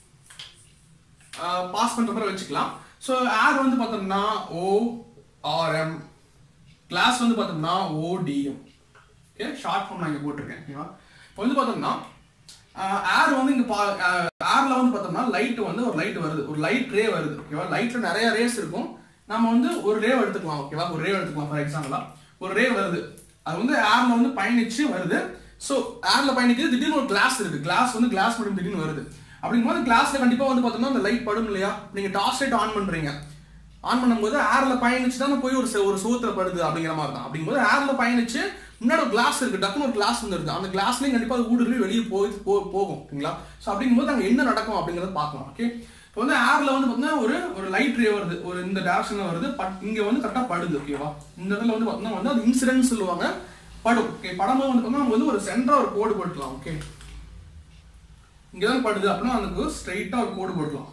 பாஸ் பண்ற மாதிரி வச்சுக்கலாம் ஸோ ஏர் வந்து பார்த்தோம்னா ஓ ஆர்எம் கிளாஸ் வந்து பார்த்தோம்னா ஓடிஎம் ஓகே ஷார்ட் ஃபார்ம் நான் இங்கே போட்டிருக்கேன் ஓகேவா இப்போ வந்து பார்த்தோம்னா ஏர் வந்து இங்கே பா ஏர்ல வந்து பார்த்தோம்னா லைட் வந்து ஒரு லைட் வருது ஒரு லைட் ரே வருது ஓகேவா லைட்ல நிறைய ரேஸ் இருக்கும் நம்ம வந்து ஒரு ரே எடுத்துக்கலாம் ஓகேவா ஒரு ரே எடுத்துக்கலாம் ஃபார் எக்ஸாம்பிளா ஒரு ரே வருது அது வந்து ஏர்ல வந்து பயணிச்சு வருது ஸோ ஏர்ல பயணிக்குது திடீர்னு ஒரு கிளாஸ் இருக்கு கிளாஸ் வந்து கிளாஸ் மட்டும் திடீர்னு வருது அப்படிங்கும்போது கிளாஸ்ல கண்டிப்பா வந்து பார்த்தோம்னா அந்த லைட் படும் இல்லையா நீங்க டார்ச் லைட் ஆன் பண்றீங்க ஆன் பண்ணும்போது ஏர்ல பயணிச்சு தான் போய் ஒரு ஒரு சோத்துல படுது அப்படிங்கிற மாதிரி தான் அப்படிங்கும்போது ஏர்ல பயணிச்சு முன்னாடி ஒரு கிளாஸ் இருக்கு டக்குனு ஒரு கிளாஸ் வந்துருது அந்த கிளாஸ்லயும் கண்டிப்பா அது ஊடுருவி வெளியே போய் போகும் ஓகேங்களா ஸோ அப்படிங்கும்போது அங்க என்ன நடக்கும் அப்படிங்கறத பார்க்கலாம் ஓகே இப்போ வந்து ஏர்ல வந்து பார்த்தீங்கன்னா ஒரு ஒரு லைட் ரே வருது ஒரு இந்த டேரக்ஷன்ல வருது பட் இங்க வந்து கரெக்டா படுது ஓகேவா இந்த இடத்துல வந்து பார்த்தீங்கன்னா வந்து அது இன்சிடென்ட் சொல்லுவாங்க படும் ஓகே படமா வந்து பார்த்தீங்கன்னா நம்ம வந்து ஒரு சென்டரா ஒரு கோடு போட்டுக்கலாம் ஓகே இங்கதான் படுது அப்படின்னா அதுக்கு ஸ்ட்ரைட்டா ஒரு கோடு போட்டுக்கலாம்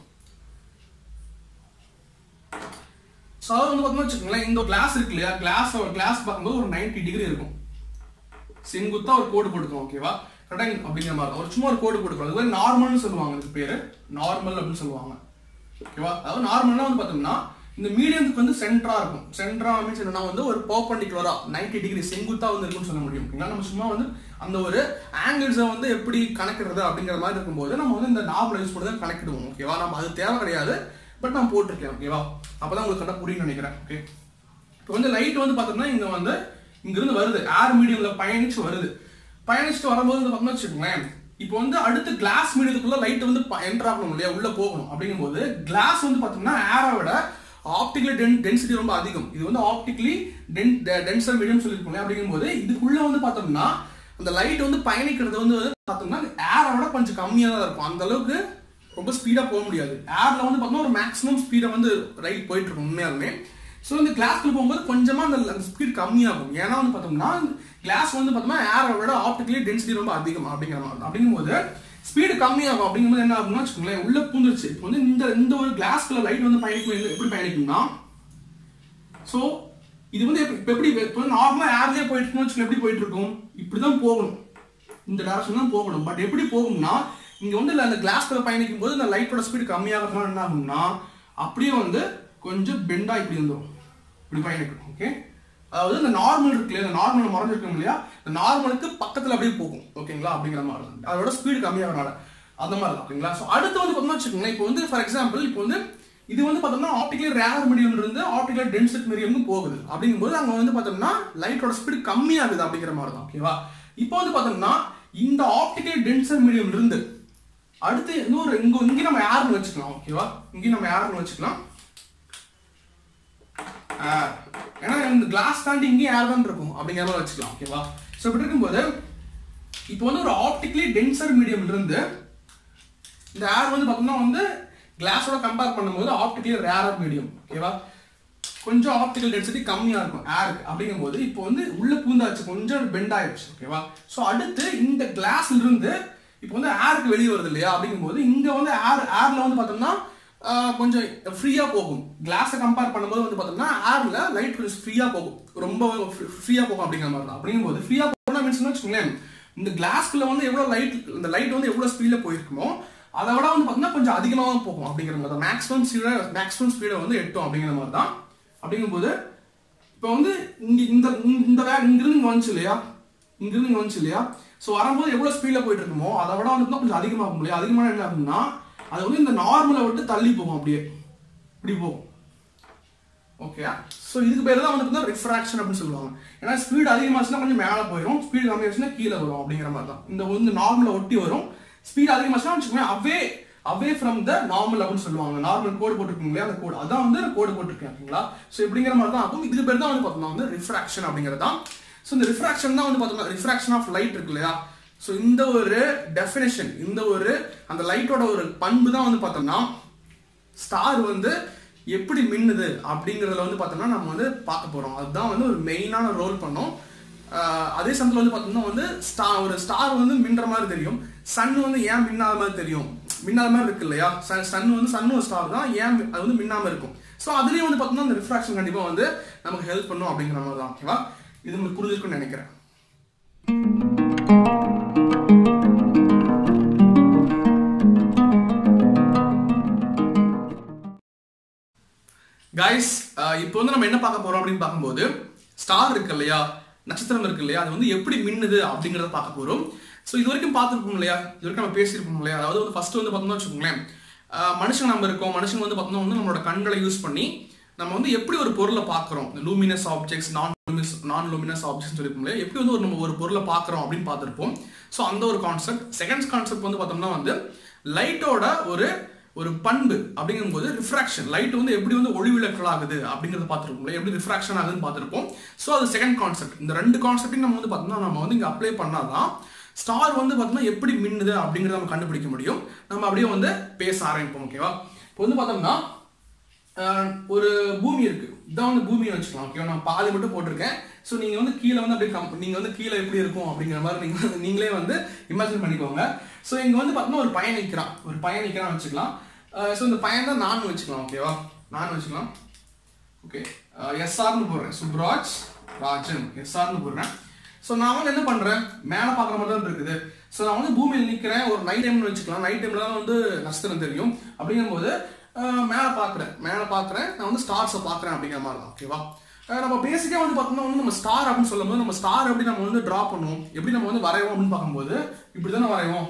ஸோ அது வந்து பார்த்தோம்னா வச்சுக்கோங்களேன் இந்த கிளாஸ் இருக்கு இல்லையா கிளாஸ் கிளாஸ் பார்க்கும்போது ஒரு நைன்டி டிகிரி இருக்கும் செங்குத்தா ஒரு கோடு போட்டுக்கோம் ஓகேவா கரெக்டாக அப்படிங்கிற மாதிரி ஒரு சும்மா ஒரு கோடு போட்டுக்கோம் அது மாதிரி நார்மல்னு சொல்லுவாங்க இதுக்கு பேரு நார்மல் அப்படின்னு சொல்லுவாங்க ஓகேவா அதாவது நார்மல்னா வந்து பார்த்தோம்னா இந்த மீடியத்துக்கு வந்து சென்டரா இருக்கும் சென்டரா மீன்ஸ் என்னன்னா வந்து ஒரு பர்பண்டிகுலரா நைன்டி டிகிரி செங்குத்தா வந்து இருக்கும்னு சொல்ல முடியும் ஓகேங்களா நம்ம சும்மா வந்து அந்த ஒரு ஆங்கிள்ஸை வந்து எப்படி கணக்கிடுறது அப்படிங்கிற மாதிரி இருக்கும்போது நம்ம வந்து இந்த நார்மல் யூஸ் பண்ணி தான் கணக்கிடுவோம் ஓகேவா நம்ம அது தேவை கிடையாது பட் நான் போட்டிருக்கேன் ஓகேவா அப்பதான் உங்களுக்கு கரெக்டாக புரியும் நினைக்கிறேன் ஓகே இப்போ வந்து லைட் வந்து பார்த்தோம்னா இங்க வந்து இங்கிருந்து வருது ஏர் மீடியம்ல பயணிச்சு வருது பயணிச்சுட்டு வரும்போது வந்து பார்த்தோம்னா வச்சுக்கோங்களேன் இப்போ வந்து அடுத்து கிளாஸ் மீடியத்துக்குள்ள லைட் வந்து என்டர் ஆகணும் இல்லையா உள்ள போகணும் அப்படிங்கும்போது கிளாஸ் வந்து பார்த்தோம்னா ஏரை விட ஆப்டிகலி டென் டென்சிட்டி ரொம்ப அதிகம் இது வந்து ஆப்டிகலி டென் டென்சர் மீடியம் சொல்லியிருக்கோம் அப்படிங்கும்போது இதுக்குள்ள வந்து பார்த்தோம்னா அந்த லைட் வந்து பயணிக்கிறது வந்து பார்த்தோம்னா ஏரை விட கொஞ்சம் கம்மியாக தான் இருக்கும் அந்த அளவுக்கு ரொம்ப ஸ்பீடா போக முடியாது ஏர்ல வந்து பார்த்தோம்னா ஒரு மேக்ஸிமம் ஸ்பீடை வந்து ரைட் போயிட்டு இருக்கும் உண்மையாலுமே ஸோ இந்த கிளாஸ்ல போகும்போது கொஞ்சமா அந்த அந்த ஸ்பீட் கம்மியாகும் ஏன்னா வந்து பார்த்தோம்னா கிளாஸ் வந்து பார்த்தோம்னா ஏரை விட ஆப்டிகலி டென்சிட்டி ரொம்ப அதிகம் அப்படிங்கிற மாதிரி அப்படிங்கும்போது ஸ்பீடு கம்மியாகும் அப்படிங்கும்போது என்ன ஆகும்னா வச்சுக்கோங்களேன் உள்ள பூந்துருச்சு இப்போ வந்து இந்த இந்த ஒரு கிளாஸ்க்குள்ள லைட் வந்து பயணிக்கும் எப்படி பயணிக்கும்னா ஸோ இது வந்து இப்போ எப்படி இப்போ நார்மலா ஏர்லயே போயிட்டு இருக்குன்னு வச்சுக்கோங்க எப்படி போயிட்டு இருக்கும் இப்படிதான் போகணும் இந்த டேரக்ஷன் தான் போகணும் பட் எப்படி போகும்னா இங்க வந்து அந்த கிளாஸ்ல பயணிக்கும் போது இந்த லைட்டோட ஸ்பீடு கம்மியாகிறதுனால என்ன ஆகும்னா அப்படியே வந்து கொஞ்சம் பெண்டா இப்படி வந்துடும் இப்படி பயணிக்கும் ஓகே அதாவது இந்த நார்மல் இருக்கு இந்த நார்மல் மறைஞ்சிருக்கோம் இல்லையா இந்த நார்மலுக்கு பக்கத்துல அப்படியே போகும் ஓகேங்களா அப்படிங்கிற மாதிரி அதோட ஸ்பீடு கம்மியாகிறனால அந்த மாதிரி தான் ஓகேங்களா ஸோ அடுத்து வந்து பார்த்தோம்னா வச்சுக்கோங்களேன் இப்போ வந்து ஃபார் எக்ஸாம்பிள் இப்போ வந்து இது வந்து பார்த்தோம்னா ஆப்டிக்கலி ரேர் மீடியம் இருந்து ஆப்டிக்கல் டென்சிட் மீடியம் போகுது அப்படிங்கும்போது அங்க வந்து பார்த்தோம்னா லைட்டோட ஸ்பீடு கம்மியாகுது அப்படிங்கிற மாதிரி தான் ஓகேவா இப்போ வந்து பார்த்தோம்னா இந்த ஆப்டிக்கல் டென்சர் மீடியம் இருந்து அடுத்து இன்னொரு இங்க இங்க நம்ம ஏர்னு வச்சுக்கலாம் ஓகேவா இங்க நம்ம ஏர்னு வச்சுக்கலாம் ஏர் ஏன்னா இந்த கிளாஸ் தாண்டி இங்கேயும் ஏர் தான் இருக்கும் அப்படிங்கிற மாதிரி வச்சுக்கலாம் ஓகேவா ஸோ இப்படி இருக்கும்போது இப்போ வந்து ஒரு ஆப்டிக்கலி டென்சர் மீடியம் இருந்து இந்த ஏர் வந்து பார்த்தோம்னா வந்து கிளாஸோட கம்பேர் பண்ணும்போது ஆப்டிக்கலி ரேரர் மீடியம் ஓகேவா கொஞ்சம் ஆப்டிக்கல் டென்சிட்டி கம்மியா இருக்கும் ஏருக்கு அப்படிங்கும்போது இப்போ வந்து உள்ள பூந்தாச்சு கொஞ்சம் பெண்ட் ஆயிடுச்சு ஓகேவா ஸோ அடுத்து இந்த கிளாஸ்ல இருந்து இப்போ வந்து ஏருக்கு வெளியே வருது இல்லையா அப்படிங்கும்போது இங்க வந்து ஏர் ஏர்ல வந்து பார்த்தோம்னா ஆஹ், கொஞ்சம் ஃப்ரீயா போகும் கிளாஸை கம்பேர் பண்ணும்போது வந்து பார்த்தோம்னா ஏர்ல லைட் கொஞ்சம் ஃப்ரீயா போகும் ரொம்ப ஃப்ரீயா போகும் அப்படிங்கிற மாதிரி தான் அப்படிங்கும்போது ஃப்ரீயா போகணும் மீன்ஸ் வச்சுக்கோங்களேன் இந்த கிளாஸ்க்குள்ள வந்து எவ்வளவு லைட் இந்த லைட் வந்து எவ்வளவு ஸ்பீட்ல போயிருக்குமோ அதை விட வந்து பார்த்தீங்கன்னா கொஞ்சம் அதிகமாக தான் போகும் அப்படிங்கிற மாதிரி தான் மேக்ஸிமம் ஸ்பீடை மேக்ஸிமம் ஸ்பீடை வந்து எட்டும் அப்படிங்கிற மாதிரி தான் அப்படிங்கும்போது இப்போ வந்து இங்க இந்த இந்த- இந்த வேக இங்கிருந்து இங்க வந்துச்சு இல்லையா இங்கிருந்து இங்க வந்துச்சு இல்லையா ஸோ வரும்போது எவ்வளோ ஸ்பீடில் போயிட்டு இருக்குமோ அதை விட வந்து கொஞ்சம் அதிகமாகும் இல்லையா அதிகமான என்ன ஆகும்னா அது வந்து இந்த நார்மலை விட்டு தள்ளி போகும் அப்படியே இப்படி போகும் ஓகே ஸோ இதுக்கு பேர் தான் வந்து ரிஃப்ராக்ஷன் அப்படின்னு சொல்லுவாங்க ஏன்னா ஸ்பீடு அதிகமாச்சுன்னா கொஞ்சம் மேலே போயிடும் ஸ்பீடு கம்மியாச்சுன்னா கீழே வரும் அப்படிங்கிற மாதிரி தான் இந்த வந்து நார்மலை ஒட்டி வரும் ஸ்பீடு அதிகமாச்சுன்னா வச்சுக்கோங்க அவே அவே ஃப்ரம் த நார்மல் அப்படின்னு சொல்லுவாங்க நார்மல் கோடு போட்டிருக்கீங்க இல்லையா அந்த கோடு அதான் வந்து கோடு போட்டிருக்கேன் ஓகேங்களா ஸோ இப்படிங்கிற மாதிரி தான் ஆகும் இதுக்கு பேர் தான் வந்து பார்த்தோம்னா வந்து ரிஃப்ராக்ஷன் அப்படிங்கிறது தான் ஸோ இந்த ரிஃப்ராக்ஷன் தான் வந்து பார்த்தோம்னா ரிஃப்ராக்ஷன் ஆஃப் லைட் இருக்கு இல்லையா ஸோ இந்த ஒரு டெஃபினேஷன் இந்த ஒரு அந்த லைட்டோட ஒரு பண்பு தான் வந்து பார்த்தோம்னா ஸ்டார் வந்து எப்படி மின்னுது அப்படிங்கறதுல வந்து பார்த்தோம்னா நம்ம வந்து பார்க்க போறோம் அதுதான் வந்து ஒரு மெயினான ரோல் பண்ணும் ஆஹ் அதே சமயத்தில் வந்து பார்த்தோம்னா வந்து ஸ்டார் ஒரு ஸ்டார் வந்து மின்ற மாதிரி தெரியும் சன் வந்து ஏன் மின்னாத மாதிரி தெரியும் மின்னாத மாதிரி இருக்கு இல்லையா சன் வந்து சன் ஒரு ஸ்டார் தான் ஏன் அது வந்து மின்னாம இருக்கும் ஸோ அதுலயும் வந்து பார்த்தோம்னா அந்த ரிஃப்ராக்ஷன் கண்டிப்பா வந்து நமக்கு ஹெல்ப் பண்ணும் அப்படிங்கிற மாதிரி தான் ஓகேவா இது உங்களுக்கு புரிஞ்சிருக்கும்னு நினைக்கிறேன் கைஸ் இப்போ வந்து நம்ம என்ன பார்க்க போறோம் அப்படின்னு பார்க்கும்போது ஸ்டார் இருக்கு இல்லையா நட்சத்திரம் இருக்கு இல்லையா அது வந்து எப்படி மின்னுது அப்படிங்கறத பார்க்க போறோம் ஸோ இது வரைக்கும் பார்த்துருப்போம் இல்லையா இது வரைக்கும் நம்ம பேசியிருப்போம் இல்லையா அதாவது வந்து ஃபர்ஸ்ட் வந்து பார்த்தோம்னா வச்சுக்கோங்களேன் ஆஹ் மனுஷங்க நம்ம இருக்கோம் மனுஷங்க வந்து பார்த்தோம்னா வந்து நம்மளோட கண்களை யூஸ் பண்ணி நம்ம வந்து எப்படி ஒரு பொருளை பார்க்குறோம் luminous objects non luminous non luminous objects சொல்லியிருப்போம் இல்லையா எப்படி வந்து ஒரு நம்ம ஒரு பொருளை பார்க்குறோம் அப்படின்னு பார்த்துருப்போம் ஸோ அந்த ஒரு கான்செப்ட் செகண்ட் கான்செப்ட் வந்து பார்த்தோம்னா வந்து லைட்டோட ஒரு ஒரு பண்பு அப்படிங்கும்போது ரிஃப்ராக்ஷன் லைட் வந்து எப்படி வந்து ஒளிவிலக்கல் ஆகுது அப்படிங்கறத பார்த்துருப்போம் எப்படி ரிஃப்ராக்ஷன் ஆகுதுன்னு பார்த்துருப்போம் ஸோ அது செகண்ட் கான்செப்ட் இந்த ரெண்டு கான்செப்டையும் நம்ம வந்து பார்த்தோம்னா நம்ம வந்து இங்கே அப்ளை பண்ணாதான் ஸ்டார் வந்து பார்த்தோம்னா எப்படி மின்னுது அப்படிங்கறத நம்ம கண்டுபிடிக்க முடியும் நம்ம அப்படியே வந்து பேச ஆரம்பிப்போம் ஓகேவா இப்போ வந்து பார்த்தோம்னா ஆஹ், ஒரு பூமி இருக்கு இதான் வந்து பூமியை வச்சுக்கலாம் ஓகேவா நான் பாதி மட்டும் போட்டிருக்கேன் ஸோ நீங்க வந்து கீழே வந்து அப்படியே கம் நீங்க வந்து கீழே எப்படி இருக்கும் அப்படிங்கிற மாதிரி நீங்க வந்து நீங்களே வந்து இமேஜின் பண்ணிக்கோங்க ஸோ இங்க வந்து பார்த்தோம்னா ஒரு பையன் நிற்கிறான் ஒரு பையன் நிற்கிறான் வச்சுக்கலாம் ஸோ இந்த பையன் தான் நான் வச்சுக்கலாம் ஓகேவா நான் வச்சுக்கலாம் ஓகே எஸ்ஆர்னு போடுறேன் சுப்ராஜ் ராஜன் எஸ்ஆர்னு போடுறேன் ஸோ நான் வந்து என்ன பண்றேன் மேலே பார்க்குற மாதிரி தான் இருக்குது ஸோ நான் வந்து பூமியில் நிற்கிறேன் ஒரு நைட் டைம்னு வச்சுக்கலாம் நைட் டைம்ல தான் வந்து நட்சத்திரம் தெரியும் அப்படிங்கும்போது அஹ், மேலே பார்க்குறேன் மேலே பார்க்குறேன் நான் வந்து ஸ்டார்ஸை பார்க்குறேன் அப்படிங்கிற மாதிரி தான் ஓகேவா அஹ், நம்ம பேசிக்காக வந்து பார்த்தோம்னா வந்து நம்ம ஸ்டார் அப்படின்னு சொல்லும்போது நம்ம ஸ்டார் எப்படி நம்ம வந்து டிரா பண்ணுவோம் எப்படி நம்ம வந்து வரைவோம் அப்படின்னு பார்க்கும்போது இப்படி தானே வரைவோம்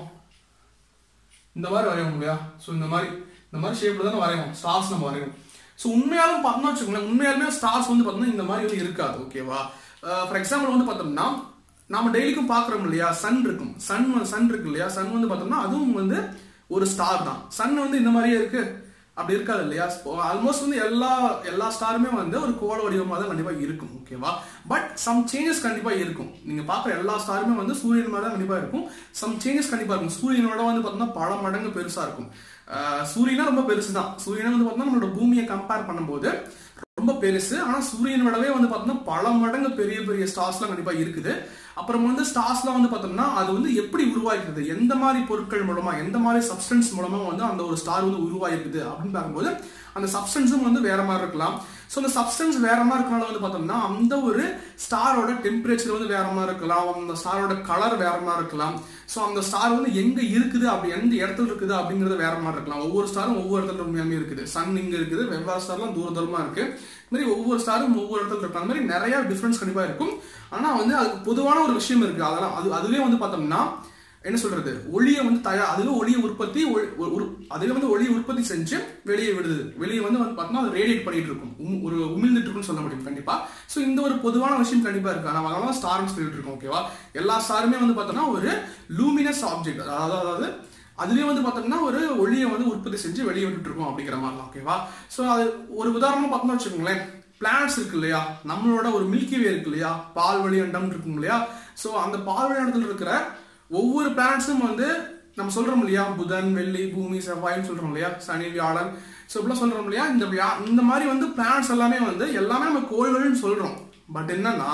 இந்த மாதிரி வரைவோம் இல்லையா ஸோ இந்த மாதிரி இந்த மாதிரி ஷேப்ல தானே வரைவோம் ஸ்டார்ஸ் நம்ம வரைவோம் ஸோ உண்மையாலும் பார்த்தோம்னா வச்சுக்கோங்களேன் உண்மையாலுமே ஸ்டார்ஸ் வந்து பார்த்தோம்னா இந்த மாதிரி வந்து இருக்காது ஓகேவா ஃபார் எக்ஸாம்பிள் வந்து பார்த்தோம்னா நாம டெய்லிக்கும் பார்க்குறோம் இல்லையா சன் இருக்கும் சன் சன் இருக்கு இல்லையா சன் வந்து பார்த்தோம்னா அதுவும் வந்து ஒரு ஸ்டார் தான் சன் வந்து இந்த மாதிரியே இருக்கு அப்படி இருக்காது இல்லையா ஆல்மோஸ்ட் வந்து எல்லா எல்லா ஸ்டாருமே வந்து ஒரு கோள வடிவமாக தான் கண்டிப்பா இருக்கும் ஓகேவா பட் சம் சேஞ்சஸ் கண்டிப்பா இருக்கும் நீங்க பார்க்குற எல்லா ஸ்டாருமே வந்து சூரியன் மாதிரி தான் கண்டிப்பா இருக்கும் சம் சேஞ்சஸ் கண்டிப்பா இருக்கும் சூரியனோட வந்து பார்த்தோம்னா பல மடங்கு பெருசா இருக்கும் ஆஹ் சூரியனா ரொம்ப பெருசு தான் சூரியனை வந்து பார்த்தோம்னா நம்மளோட பூமியை கம்பேர் பண்ணும்போது ரொம்ப பெருசு ஆனா சூரியன் விடவே வந்து பார்த்தோம்னா பல மடங்கு பெரிய பெரிய ஸ்டார்ஸ்லாம் கண்டிப்பா இருக்குது அப்புறம் வந்து ஸ்டார்ஸ்லாம் வந்து பார்த்தோம்னா அது வந்து எப்படி உருவாயிருக்குது எந்த மாதிரி பொருட்கள் மூலமா எந்த மாதிரி சப்ஸ்டன்ஸ் மூலமா வந்து அந்த ஒரு ஸ்டார் வந்து உருவாயிருக்குது அப்படின்னு பார்க்கும்போது அந்த சப்ஸ்டன்ஸும் வந்து வேற மாதிரி இருக்கலாம் ஸோ அந்த சப்ஸ்டன்ஸ் வேற மாதிரி இருக்கனால வந்து பார்த்தோம்னா அந்த ஒரு ஸ்டாரோட டெம்பரேச்சர் வந்து வேற மாதிரி இருக்கலாம் அந்த ஸ்டாரோட கலர் வேற மாதிரி இருக்கலாம் ஸோ அந்த ஸ்டார் வந்து எங்க இருக்குது அப்படி எந்த இடத்துல இருக்குது அப்படிங்கிறது வேற மாதிரி இருக்கலாம் ஒவ்வொரு ஸ்டாரும் ஒவ்வொரு இடத்துல உண்மையாமே இருக்குது சன் இங்க இருக்குது வெவ்வேறு ஸ்டார்லாம் தூர தூரமா இருக்கு இந்த மாதிரி ஒவ்வொரு ஸ்டாரும் ஒவ்வொரு இடத்துல இருக்கு அந்த மாதிரி நிறைய டிஃபரன்ஸ் கண்டிப்பா இருக்கும் ஆனா வந்து அதுக்கு பொதுவான ஒரு விஷயம் இருக்கு அதெல்லாம் அது அதுவே வந்து பார்த்தோம்னா என்ன சொல்றது ஒளியை வந்து தயா அதுல ஒளியை உற்பத்தி ஒ- ஒ- ஒரு- அதுல வந்து ஒளியை உற்பத்தி செஞ்சு வெளியே விடுது வெளியே வந்து வந்து பார்த்தோம்னா அது ரேடியேட் பண்ணிட்டு இருக்கும் உம்- ஒரு உமிழ்ந்துட்டு இருக்குன்னு சொல்ல முடியும் கண்டிப்பா ஸோ இந்த ஒரு பொதுவான விஷயம் கண்டிப்பா இருக்கு நம்ம அதனால ஸ்டார்னு சொல்லிட்டு இருக்கோம் ஓகேவா எல்லா ஸ்டாருமே வந்து பார்த்தோம்னா ஒரு லூமினஸ் ஆப்ஜெக்ட் அதாவது அதாவது அதுலயே வந்து பார்த்தோம்னா ஒரு ஒளியை வந்து உற்பத்தி செஞ்சு வெளியே விட்டுட்டு இருக்கோம் அப்படிங்கிற மாதிரிலாம் ஓகேவா ஸோ அது ஒரு உதாரணமா பார்த்தோம்னா வச்சுக்கோங்களேன் பிளானட்ஸ் இருக்கு இல்லையா நம்மளோட ஒரு மில்கி வே இருக்கு இல்லையா பால்வழி அண்டம் இருக்கும் இல்லையா ஸோ அந்த பால்வழி அண்டத்தில் இருக்கிற ஒவ்வொரு பிளானட்ஸும் வந்து நம்ம சொல்றோம் இல்லையா புதன் வெள்ளி பூமி செவ்வாய்னு சொல்றோம் இல்லையா சனி வியாழன் ஸோ இப்படிலாம் சொல்றோம் இல்லையா இந்த வியா இந்த மாதிரி வந்து பிளானட்ஸ் எல்லாமே வந்து எல்லாமே நம்ம கோள்கள்னு சொல்றோம் பட் என்னன்னா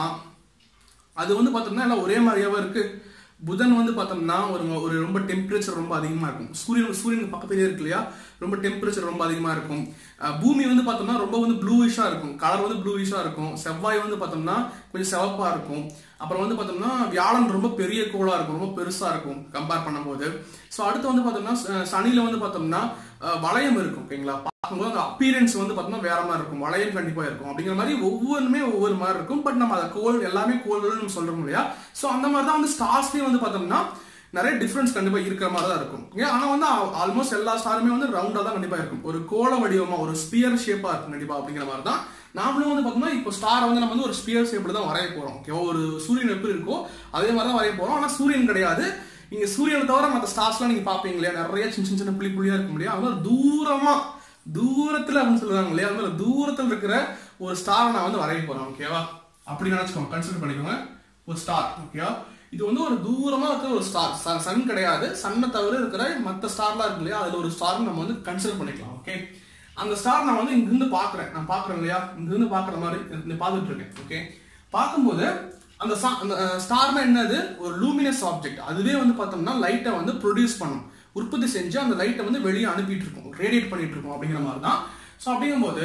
அது வந்து பார்த்தோம்னா எல்லாம் ஒரே மாதிரியாவே இருக்கு புதன் வந்து பார்த்தோம்னா ஒரு ஒரு ரொம்ப டெம்பரேச்சர் ரொம்ப அதிகமா இருக்கும் சூரியன் சூரியனுக்கு பக்கத்துலயே இருக்கு இல்லையா ரொம்ப டெம்பரேச்சர் ரொம்ப அதிகமா இருக்கும் அஹ் பூமி வந்து பார்த்தோம்னா ரொம்ப வந்து ப்ளூவிஷா இருக்கும் கலர் வந்து ப்ளூவிஷா இருக்கும் செவ்வாய் வந்து பார்த்தோம்னா கொஞ்சம் சிவப்பா இருக்கும் அப்புறம் வந்து பார்த்தோம்னா வியாழன் ரொம்ப பெரிய கோளா இருக்கும் ரொம்ப பெருசா இருக்கும் கம்பேர் பண்ணும்போது ஸோ அடுத்து வந்து பார்த்தோம்னா ச- சனியில வந்து பார்த்தோம்னா அஹ், வளையம் இருக்கும் ஓகேங்களா பார்க்கும்போது அந்த அப்பீரன்ஸ் வந்து பார்த்தோம்னா வேற மாதிரி இருக்கும் வளையம் கண்டிப்பா இருக்கும் அப்படிங்கிற மாதிரி ஒவ்வொன்றுமே ஒவ்வொரு மாதிரி இருக்கும் பட் நம்ம அதை கோள் எல்லாமே கோள்கள்னு நம்ம சொல்றோம் இல்லையா ஸோ அந்த மாதிரி தான் வந்து ஸ்டார்ஸ்லயும் வந்து பார்த்தோம்னா நிறைய டிஃபரன்ஸ் கண்டிப்பா இருக்கிற மாதிரி தான் இருக்கும் ஏன் ஆனா வந்து ஆல்மோஸ்ட் எல்லா ஸ்டாருமே வந்து ரவுண்டா தான் கண்டிப்பா இருக்கும் ஒரு கோள வடிவமா ஒரு ஸ்பியர் ஷேப்பா இருக்கும் கண்டிப்பா அப்படிங்கிற மாதிரி தான் நாமளும் வந்து பார்த்தோம்னா இப்போ ஸ்டாரை வந்து நம்ம வந்து ஒரு ஸ்பியர் ஷேப்ல தான் வரைய போறோம் ஓகேவா ஒரு சூரியன் எப்படி இருக்கோ அதே மாதிரி தான் வரைய போறோம் ஆனா சூரியன் கிடையாது நீங்க சூரியனை தவிர மற்ற ஸ்டார்ஸ்லாம் நீங்க பாப்பீங்க இல்லையா நிறைய சின்ன சின்ன சின்ன புள்ளி புள்ளியா இருக்கும் இல்லையா அது மாதிரி தூரமா தூரத்துல அப்படின்னு சொல்லுவாங்க இல்லையா அது மாதிரி தூரத்துல இருக்கிற ஒரு ஸ்டாரை நான் வந்து வரைய போறேன் ஓகேவா அப்படி நினைச்சுக்கோங்க கன்சிடர் பண்ணிக்கோங்க ஒரு ஸ்டார் ஓகேவா இது வந்து ஒரு தூரமா இருக்கிற ஒரு ஸ்டார் சன் கிடையாது சன்னை தவிர இருக்கிற மற்ற ஸ்டார்லாம் இருக்கு இல்லையா அதுல ஒரு ஸ்டார் நம்ம வந்து கன்சிடர் பண்ணிக்கலாம் ஓகே அந்த ஸ்டார் நான் வந்து இங்கிருந்து பாக்குறேன் நான் பாக்குறேன் இல்லையா இங்கிருந்து பாக்குற மாதிரி இந்த பார்த்துட்டு இருக்கேன் ஓகே பார்க்கும்போது அந்த sa- அந்த ஸ்டார்னா என்னது ஒரு லூமினஸ் ஆப்ஜெக்ட் அதுவே வந்து பார்த்தோம்னா லைட்டை வந்து ப்ரொடியூஸ் பண்ணும் உற்பத்தி செஞ்சு அந்த லைட்டை வந்து வெளியே அனுப்பிட்டு இருக்கும் ரேடியேட் பண்ணிட்டு இருக்கும் அப்படிங்கிற மாதிரி தான் ஸோ அப்படிங்கும்போது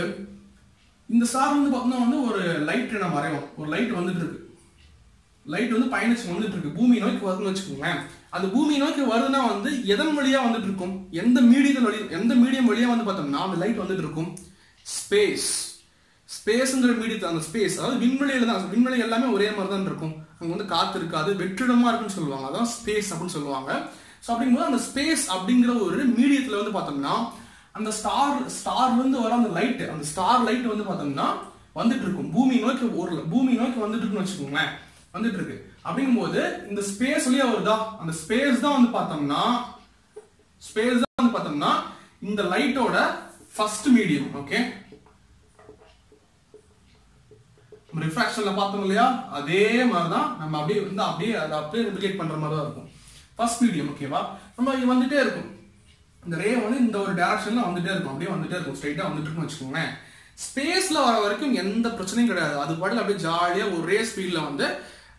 இந்த ஸ்டார் வந்து பார்த்தோம்னா வந்து ஒரு லைட் நம்ம வரைவோம் ஒரு லைட் வந்துட்டு இருக்கு லைட் வந்து பயணிச்சு வந்துட்டு இருக்கு பூமி நோக்கி வருதுன்னு வச்சுக்கோங்களேன் அது பூமி நோக்கி வருதுன்னா வந்து எதன் வழியா வந்துட்டு இருக்கும் எந்த மீடியத்தின் வழி எந்த மீடியம் வழியா வந்து பார்த்தோம்னா அந்த லைட் வந்துட்டு இருக்கும் ஸ்பேஸ் ஸ்பேஸ்ங்கிற மீடியத்தில் அந்த ஸ்பேஸ் அதாவது விண்வெளியில தான் விண்வெளி எல்லாமே ஒரே மாதிரி தான் இருக்கும் அங்க வந்து காத்து இருக்காது வெற்றிடமா இருக்குன்னு சொல்லுவாங்க அதான் ஸ்பேஸ் அப்படின்னு சொல்லுவாங்க ஸோ அப்படிங்கும்போது அந்த ஸ்பேஸ் அப்படிங்கிற ஒரு மீடியத்துல வந்து பார்த்தோம்னா அந்த ஸ்டார் ஸ்டார்ல இருந்து வர அந்த லைட் அந்த ஸ்டார் லைட் வந்து பார்த்தோம்னா வந்துட்டு இருக்கும் பூமி நோக்கி ஒரு பூமி நோக்கி வந்துட்டு இருக்குன்னு வச்சுக்கோங்களேன் வந்துட்டு இருக்கு அப்படிங்கும்போது இந்த ஸ்பேஸ் வழியா வருதா அந்த ஸ்பேஸ் தான் வந்து பார்த்தோம்னா ஸ்பேஸ் தான் வந்து பார்த்தோம்னா இந்த லைட்டோட ஃபர்ஸ்ட் மீடியம் ஓகே ரிஃப்ராக்ஷன்ல பார்த்தோம் இல்லையா அதே மாதிரி தான் நம்ம அப்படியே வந்து அப்படியே அதை அப்படியே ரெப்ளிகேட் பண்ற மாதிரி தான் இருக்கும் ஃபர்ஸ்ட் மீடியம் ஓகேவா நம்ம இங்க வந்துட்டே இருக்கும் இந்த ரே வந்து இந்த ஒரு டைரக்ஷன்ல வந்துட்டே இருக்கும் அப்படியே வந்துட்டே இருக்கும் ஸ்ட்ரைட்டா வந்துட்டு இருக்குன்னு வச்சுக்கோங்களேன் ஸ்பேஸ்ல வர வரைக்கும் எந்த பிரச்சனையும் கிடையாது அது பாட்டுல அப்படியே ஜாலியா ஒரே ஸ்பீட்ல வந்து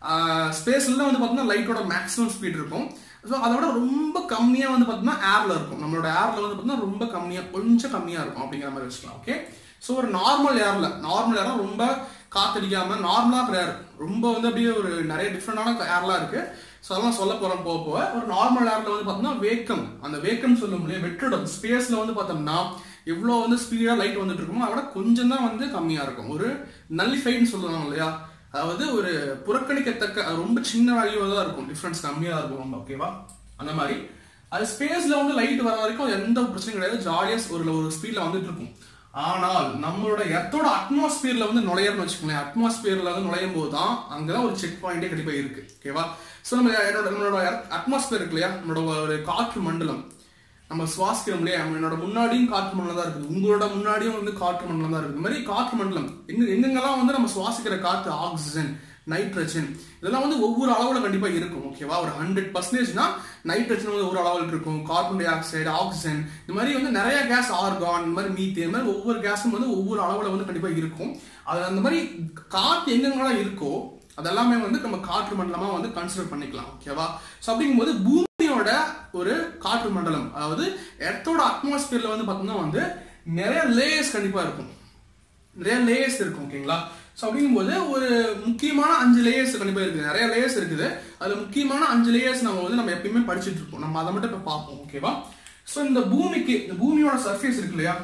ஸ்பேஸ்ல வந்து பார்த்தோம்னா லைட்டோட மேக்ஸிமம் ஸ்பீட் இருக்கும் ஸோ அதோட ரொம்ப கம்மியா வந்து பார்த்தோம்னா ஏர்ல இருக்கும் நம்மளோட ஏர்ல வந்து பார்த்தோம்னா ரொம்ப கம்மியா கொஞ்சம் கம்மியா இருக்கும் அப்படிங்கிற மாதிரி வச்சுக்கலாம் ஓகே ஸோ ஒரு நார்மல் ஏர்ல நார்மல் ஏர்ல ரொம்ப காத்தடிக்காம நார்மலா ஏர் ரொம்ப வந்து அப்படியே ஒரு நிறைய டிஃப்ரெண்டான ஏர்லாம் இருக்கு ஸோ அதெல்லாம் சொல்ல போறோம் போக போக ஒரு நார்மல் ஏர்ல வந்து பார்த்தோம்னா வேக்கம் அந்த வேக்கம் சொல்ல முடியும் வெற்றிடம் ஸ்பேஸ்ல வந்து பார்த்தோம்னா எவ்வளோ வந்து ஸ்பீடா லைட் வந்துட்டு இருக்குமோ அதை விட கொஞ்சம் தான் வந்து கம்மியா இருக்கும் ஒரு நல்லிஃபைன்னு சொல்லுவாங்க இல்லையா அதாவது ஒரு புறக்கணிக்கத்தக்க அது ரொம்ப சின்ன வேல்யூ தான் இருக்கும் டிஃபரன்ஸ் கம்மியா தான் இருக்கும் ரொம்ப ஓகேவா அந்த மாதிரி அது ஸ்பேஸ்ல வந்து லைட் வர வரைக்கும் எந்த பிரச்சனையும் கிடையாது ஜாலியா ஒரு ஒரு ஸ்பீட்ல வந்துட்டு இருக்கும் ஆனால் நம்மளோட எர்த்தோட அட்மாஸ்பியர்ல வந்து நுழையறன்னு வச்சுக்கோங்களேன் அட்மாஸ்பியர்ல வந்து நுழையும் போது தான் அங்கதான் ஒரு செக் பாயிண்டே கண்டிப்பா இருக்கு ஓகேவா ஸோ நம்ம என்னோட நம்மளோட அட்மாஸ்பியர் இருக்கு இல்லையா நம்மளோட ஒரு காற்று மண்டலம் நம்ம சுவாசிக்கிறோம் இல்லையா என்னோட முன்னாடியும் காற்று மண்டலம் தான் இருக்குது உங்களோட முன்னாடியும் வந்து காற்று மண்டலம் தான் இருக்குது இந்த மாதிரி காற்று மண்டலம் எங்க எங்கெங்கெல்லாம் வந்து நம்ம சுவாசிக்கிற காற்று ஆக்சிஜன் நைட்ரஜன் இதெல்லாம் வந்து ஒவ்வொரு அளவுல கண்டிப்பா இருக்கும் ஓகேவா ஒரு ஹண்ட்ரட் பர்சன்டேஜ்னா நைட்ரஜன் வந்து ஒரு அளவில் இருக்கும் கார்பன் டை ஆக்சைடு ஆக்சிஜன் இந்த மாதிரி வந்து நிறைய கேஸ் ஆர்கான் இந்த மாதிரி மீத்தேன் இந்த மாதிரி ஒவ்வொரு கேஸும் வந்து ஒவ்வொரு அளவுல வந்து கண்டிப்பா இருக்கும் அது அந்த மாதிரி காற்று எங்கெங்கெல்லாம் இருக்கோ அதெல்லாமே வந்து நம்ம காற்று மண்டலமா வந்து கன்சிடர் பண்ணிக்கலாம் ஓகேவா ஸோ அப்படிங்கும்போது பூமியோட ஒரு காற்று மண்டலம் அதாவது எர்த்தோட அட்மாஸ்பியர்ல வந்து பார்த்தோம்னா வந்து நிறைய லேயர்ஸ் கண்டிப்பா இருக்கும் நிறைய லேயர்ஸ் இருக்கும் ஓகேங்களா ஸோ அப்படிங்கும்போது ஒரு முக்கியமான அஞ்சு லேயர்ஸ் கண்டிப்பாக இருக்குது நிறைய லேயர்ஸ் இருக்குது அதில் முக்கியமான அஞ்சு லேயர்ஸ் நம்ம வந்து நம்ம எப்பயுமே படிச்சுட்டு இருப்போம் நம்ம அதை மட்டும் இப்போ பார்ப்போம் ஓகேவா ஸோ இந்த பூமிக்கு இந்த பூமியோட சர்ஃபேஸ் இருக்கு இல்லையா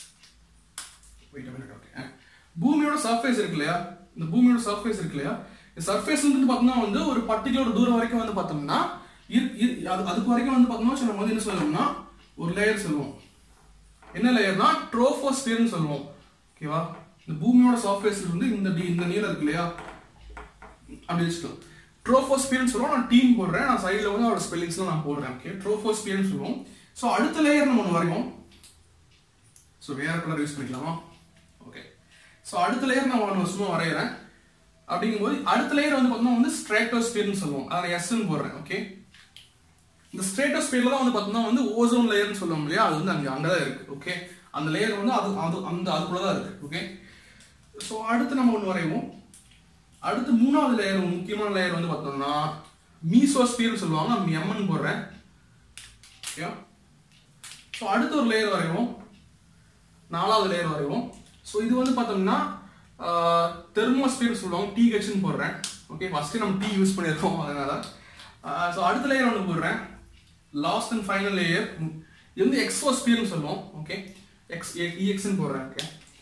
Wait a minute, okay. பூமியோட சர்ஃபேஸ் இருக்கு இல்லையா இந்த பூமியோட சர்ஃபேஸ் இருக்கு இல்லையா சர்ஃபேஸ் வந்து பார்த்தோம்னா வந்து ஒரு பர்டிகுலர் தூரம் வரைக்கும் வந்து பார்த்தோம்னா இரு- இரு- அது அதுக்கு வரைக்கும் வந்து பார்த்தோம்னா சரி, நம்ம வந்து என்ன சொல்லணும்னா ஒரு லேயர் சொல்லுவோம் என்ன லேயர்னா ட்ரோஃபோஸ்பியர்னு சொல்லுவோம் ஓகேவா இந்த பூமியோட சர்ஃபேஸ் இருந்து இந்த டி- இந்த நீளம் இருக்கு இல்லையா அப்படி வச்சுக்கலாம் ட்ரோஃபோஸ்பியர்னு சொல்லுவோம் நான் டீம் போடுறேன் நான் சைடில் வந்து அவரோட ஸ்பெல்லிங்ஸ்லாம் நான் போடுறேன் ஓகே ட்ரோஃபோஸ்பியர்னு சொல்லுவோம் ஸோ அடுத்த லேயர் நம்ம ஒன்று வரைவோம் ஸோ வேற கலர் யூஸ் பண்ணிக்கலாமா ஓகே ஸோ அடுத்த லேயர் நான் ஒன்று சும்மா வரைகிறேன் அப்படிங்கும்போது அடுத்த லேயர் வந்து பார்த்தோம்னா வந்து ஸ்ட்ரேட்டோஸ்பியர்னு சொல்லுவோம் அதில் எஸ்ன்னு போடுறேன் ஓகே இந்த ஸ்ட்ரேட்டோஸ்பியர்ல தான் வந்து பார்த்தோம்னா வந்து ஓசோன் லேயர்னு சொல்லுவோம் இல்லையா அது வந்து அங்கே அங்கே தான் இருக்கு ஓகே அந்த லேயர் வந்து அது அது அந்த அதுக்குள்ள தான் இருக்கு ஓகே ஸோ அடுத்து நம்ம ஒன்று வரைவோம் அடுத்து மூணாவது லேயர் முக்கியமான லேயர் வந்து பார்த்தோம்னா மீசோஸ்பியர்னு சொல்லுவாங்க நான் எம்என் போடுறேன் ஓகே ஸோ அடுத்து ஒரு லேயர் வரைவோம் நாலாவது லேயர் வரைவோம் ஸோ இது வந்து பார்த்தோம்னா தெர்மோஸ்பியர் சொல்லுவாங்க டிஹெச்னு போடுறேன் ஓகே ஃபர்ஸ்ட் நம்ம டி யூஸ் பண்ணியிருக்கோம் அதனால ஸோ அடுத்த லேயர் ஒன்று போடுறேன் லாஸ்ட் அண்ட் ஃபைனல் லேயர் இது வந்து எக்ஸோஸ்பியர்னு சொல்லுவோம் ஓகே எக்ஸ் இஎக்ஸ்னு போடுறேன் ஓகே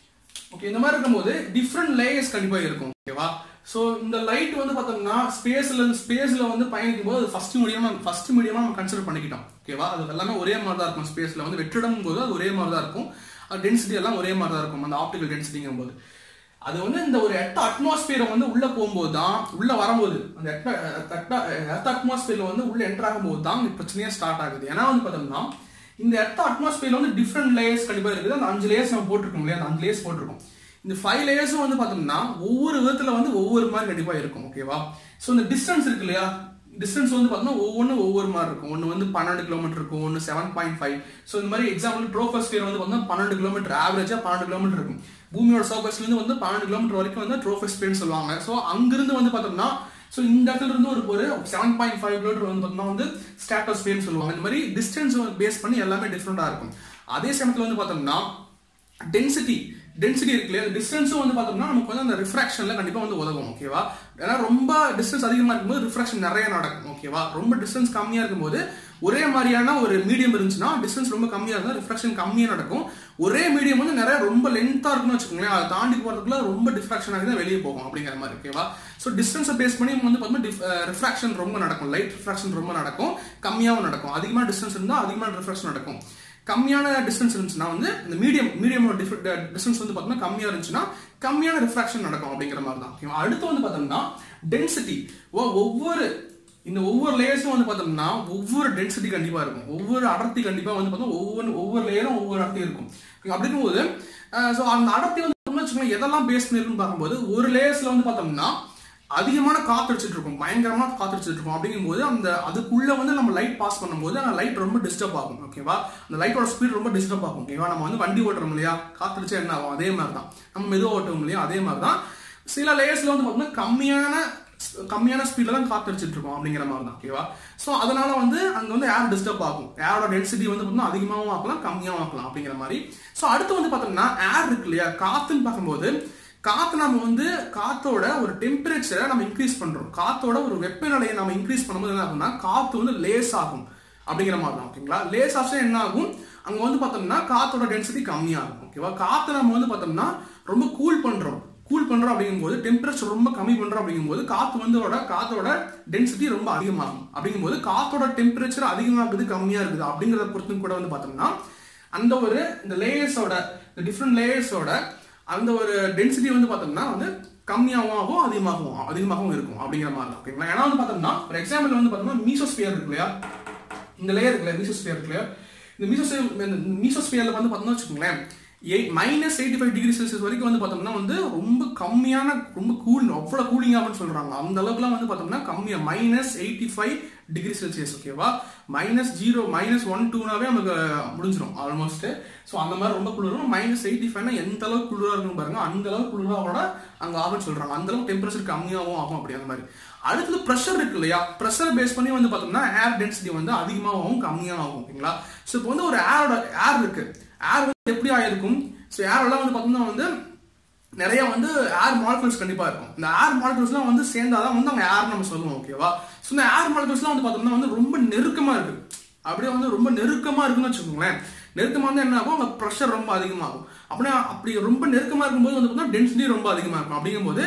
ஓகே இந்த மாதிரி இருக்கும்போது டிஃப்ரெண்ட் லேயர்ஸ் கண்டிப்பாக இருக்கும் ஓகேவா ஸோ இந்த லைட் வந்து பார்த்தோம்னா ஸ்பேஸ்ல ஸ்பேஸ்ல வந்து பயணிக்கும் போது அது ஃபர்ஸ்ட் மீடியமா ஃபர்ஸ்ட் மீடியமா நம்ம கன்சிடர் பண்ணிக்கிட்டோம் ஓகேவா அது எல்லாமே ஒரே மாதிரி தான் இருக்கும் ஸ்பேஸ்ல வந்து வெற்றிடம் போது அது ஒரே மாதிரி தான் இருக்கும் அது டென்சிட்டி எல்லாம் ஒரே மாதிரி தான் இருக்கும் அந்த ஆப்டிகல் டென்சிட்டிங்கும் போது அது வந்து இந்த ஒரு எட்ட அட்மாஸ்பியரை வந்து உள்ள போகும்போது தான் உள்ள வரும்போது அந்த எட்ட எர்த் அட்மாஸ்பியர்ல வந்து உள்ள என்டர் ஆகும்போது தான் இந்த பிரச்சனையே ஸ்டார்ட் ஆகுது ஏன்னா வந்து பார்த்தோம்னா இந்த எர்த் அட்மாஸ்பியர்ல வந்து டிஃப்ரெண்ட் லேயர்ஸ் கண்டிப்பா இருக்குது அந்த அஞ்சு லேயர்ஸ் நம்ம போட்டிருக்கோம் இல்லையா அந்த அஞ்சு லேயர்ஸ் போட்டிருக்கோம் இந்த ஃபைவ் லேயர்ஸும் வந்து பார்த்தோம்னா ஒவ்வொரு விதத்துல வந்து ஒவ்வொரு மாதிரி கண்டிப்பா இருக்கும் ஓகேவா ஸோ இந்த டிஸ்டன்ஸ் இருக்கு இல்லையா டிஸ்டன்ஸ் வந்து பார்த்தோம்னா ஒவ்வொன்றும் ஒவ்வொரு மாதிரி இருக்கும் ஒன்று வந்து பன்னெண்டு கிலோமீட்டர் இருக்கும் ஒன்று செவன் பாயிண்ட் ஃபைவ் ஸோ இந்த மாதிரி எக்ஸாம்பிள் ட்ரோஃபஸ்பியர் வந்து பார்த்தோம்னா பன்னெண்டு கிலோமீட்டர் ஆவரேஜாக பன்னெண்டு கிலோமீட்டர் இருக்கும் பூமியோட சர்ஃபேஸ்லேருந்து வந்து பன்னெண்டு கிலோமீட்டர் வரைக்கும் வந்து ட்ரோஃபஸ்பியர்னு சொல்லுவாங்க ஸோ அங்கிருந்து வந்து பார்த்தோம்னா ஸோ இந்த இடத்துல இருந்து ஒரு ஒரு செவன் பாயிண்ட் ஃபைவ் கிலோமீட்டர் வந்து பார்த்தோம்னா வந்து ஸ்டாட்டோஸ்பியர்னு சொல்லுவாங்க இந்த மாதிரி டிஸ்டன்ஸ் பேஸ் பண்ணி எல்லாமே டிஃப்ரெண்டாக இருக்கும் அதே சமயத்தில் வந்து பார்த்தோம்னா டென்சிட்டி டென்சிட்டி இருக்கு இல்லையா டிஸ்டன்ஸும் வந்து பார்த்தோம்னா நமக்கு வந்து அந்த ரிஃப்ராக்ஷன்ல கண்டிப்பா வந்து உதவும் ஓகேவா ஏன்னா ரொம்ப டிஸ்டன்ஸ் அதிகமா இருக்கும்போது ரிஃப்ராக்ஷன் நிறைய நடக்கும் ஓகேவா ரொம்ப டிஸ்டன்ஸ் கம்மியா இருக்கும்போது ஒரே மாதிரியான ஒரு மீடியம் இருந்துச்சுன்னா டிஸ்டன்ஸ் ரொம்ப கம்மியா இருந்தால் ரிஃப்ராக்ஷன் கம்மியா நடக்கும் ஒரே மீடியம் வந்து நிறைய ரொம்ப லென்த்தா இருக்குன்னு வச்சுக்கோங்களேன் அதை தாண்டி போறதுக்குள்ள ரொம்ப டிஃப்ராக்ஷன் ஆகி தான் வெளியே போகும் அப்படிங்கிற மாதிரி ஓகேவா ஸோ டிஸ்டன்ஸை பேஸ் பண்ணி வந்து பார்த்தோம்னா ரிஃப்ராக்ஷன் ரொம்ப நடக்கும் லைட் ரிஃப்ராக்ஷன் ரொம்ப நடக்கும் கம்மியாகவும் நடக்கும் அதிகமான டிஸ்டன்ஸ் இருந்தால் அதிகமான ரிஃப்ராக்ஷன் நடக்கும் கம்மியான டிஸ்டன்ஸ் இருந்துச்சுன்னா வந்து இந்த மீடியம் மீடியமோட டிஸ்டன்ஸ் வந்து பார்த்தோம்னா கம்மியா இருந்துச்சுன்னா கம்மியான ரிஃப்ராக்ஷன் நடக்கும் அப்படிங்கிற மாதிரி தான் ஓகேவா அடுத்து வந்து பார்த்தோம்னா டென்சிட்டி ஒவ்வொரு இந்த ஒவ்வொரு லேயர்ஸும் வந்து பார்த்தோம்னா ஒவ்வொரு டென்சிட்டி கண்டிப்பா இருக்கும் ஒவ்வொரு அடர்த்தி கண்டிப்பா வந்து பார்த்தோம்னா ஒவ்வொரு ஒவ்வொரு லேயரும் ஒவ்வொரு அடர்த்தி இருக்கும் அப்படி இருக்கும்போது ஸோ அந்த அடர்த்தி வந்து பார்த்தோம்னா வச்சுக்கோங்களேன் எதெல்லாம் பேஸ் பண்ணிருக்குன்னு பார்க்கும்போது ஒரு லேயர்ஸ்ல வந்து பார்த்தோம்னா அதிகமான காத்தடிச்சிட்டு இருக்கும் பயங்கரமா காத்தடிச்சிட்டு இருக்கும் அப்படிங்கும்போது அந்த அதுக்குள்ள வந்து நம்ம லைட் பாஸ் பண்ணும்போது அந்த லைட் ரொம்ப டிஸ்டர்ப் ஆகும் ஓகேவா அந்த லைட்டோட ஸ்பீட் ரொம்ப டிஸ்டர்ப் ஆகும் ஓகேவா நம்ம வந்து வண்டி ஓட்டுறோம் இல்லையா காத்தடிச்சா என்ன ஆகும் அதே மாதிரி தான் நம்ம மெதுவாக ஓட்டுவோம் இல்லையா அதே மாதிரி தான் சில லேயர்ஸ்ல வந்து பார்த்தோம்னா கம்மியான கம்மியான ஸ்பீட்ல தான் காத்தடிச்சிட்டு இருக்கும் அப்படிங்கிற மாதிரி தான் ஓகேவா ஸோ அதனால வந்து அங்க வந்து ஏர் டிஸ்டர்ப் ஆகும் ஏரோட டென்சிட்டி வந்து பார்த்தோம்னா அதிகமாகவும் ஆக்கலாம் கம்மியாகவும் ஆக்கலாம் அப்படிங்கிற மாதிரி ஸோ அடுத்து வந்து பார்த்தோம்னா ஏர் இருக்கு இல்லையா காத்துன்னு பார்க்கும்போது காத்து நம்ம வந்து காத்தோட ஒரு டெம்பரேச்சரை நம்ம இன்க்ரீஸ் பண்றோம் காத்தோட ஒரு வெப்பநிலையை நம்ம இன்க்ரீஸ் பண்ணும்போது என்ன ஆகும்னா காத்து வந்து லேஸ் ஆகும் அப்படிங்கிற மாதிரி தான் ஓகேங்களா லேஸ் ஆச்சுன்னா என்ன ஆகும் அங்க வந்து பார்த்தோம்னா காத்தோட டென்சிட்டி கம்மியாகும் ஓகேவா காத்து நம்ம வந்து பார்த்தோம்னா ரொம்ப கூல் பண்றோம் கூல் பண்றோம் அப்படிங்கும்போது டெம்பரேச்சர் ரொம்ப கம்மி பண்றோம் அப்படிங்கும்போது காத்து வந்து காத்தோட டென்சிட்டி ரொம்ப அதிகமாகும் அப்படிங்கும்போது காத்தோட டெம்பரேச்சர் அதிகமாகுது கம்மியா இருக்குது அப்படிங்கிறத பொறுத்தும் கூட வந்து பார்த்தோம்னா அந்த ஒரு இந்த லேயர்ஸோட இந்த டிஃப்ரெண்ட் லேயர்ஸோட அந்த ஒரு டென்சிட்டி வந்து பார்த்தோம்னா வந்து கம்மியாகவும் ஆகும் அதிகமாகவும் அதிகமாகவும் இருக்கும் அப்படிங்கிற மாதிரி தான் ஓகேங்களா ஏன்னா வந்து பார்த்தோம்னா ஒரு எக்ஸாம்பிள் வந்து பார்த்தோம்னா மீசோஸ்பியர் இருக்கு இல்லையா இந்த லேயர் இருக்கு இல்லையா மீசோஸ்பியர் இருக்கு இல்லையா இந்த மீசோஸ்பியர் மீசோஸ்பியர்ல வந்து பார்த்தோம்னா வச்சுக்கோங்களேன் eight minus eighty five degree Celsius வரைக்கும் வந்து பார்த்தோம்னா வந்து ரொம்ப கம்மியான ரொம்ப கூல் அவ்வளோ கூலிங் ஆகும்னு சொல்றாங்க அந்த அளவுக்குலாம் வந்து பார்த்தோம்னா கம்மியா minus eighty five degree Celsius ஓகேவா மைனஸ் ஜீரோ மைனஸ் ஒன் டூனாவே நமக்கு முடிஞ்சிடும் ஆல்மோஸ்ட் ஸோ அந்த மாதிரி ரொம்ப குளிரும் மைனஸ் எயிட்டி ஃபைவ்னா எந்த அளவுக்கு குளிராக இருக்கும் பாருங்க அந்த அளவுக்கு குளிராக அங்கே ஆகும்னு சொல்றாங்க அந்த அளவுக்கு டெம்பரேச்சர் கம்மியாகவும் ஆகும் அப்படி அந்த மாதிரி அடுத்தது ப்ரெஷர் இருக்கு இல்லையா ப்ரெஷர் பேஸ் பண்ணி வந்து பார்த்தோம்னா ஏர் டென்சிட்டி வந்து அதிகமாகவும் கம்மியாகும் ஓகேங்களா ஸோ இப்போ வந்து ஒரு ஏரோட ஏர் இருக்கு ஏர் வந்து எப்படி ஆயிருக்கும் ஸோ ஏரெல்லாம் வந்து பார்த்தோம்னா வந்து நிறைய வந்து ஏர் மாலிகுல்ஸ் கண்டிப்பா இருக்கும் இந்த ஏர் மாலிகுல்ஸ்லாம் வந்து சேர்ந்தாதான் வந்து அங்கே ஏர் நம்ம சொல்லுவோம் ஓகேவா ஸோ இந்த ஏர் மாலிகுல்ஸ்லாம் வந்து பார்த்தோம்னா வந்து ரொம்ப நெருக்கமா இருக்கு அப்படியே வந்து ரொம்ப நெருக்கமா இருக்குன்னு வச்சுக்கோங்களேன் நெருக்கமா இருந்தால் என்ன ஆகும் அங்கே ப்ரெஷர் ரொம்ப அதிகமாகும் அப்படின்னா அப்படி ரொம்ப நெருக்கமா இருக்கும்போது வந்து பார்த்தீங்கன்னா டென்சிட்டி ரொம்ப அதிகமா இருக்கும் அப்படிங்கும்போது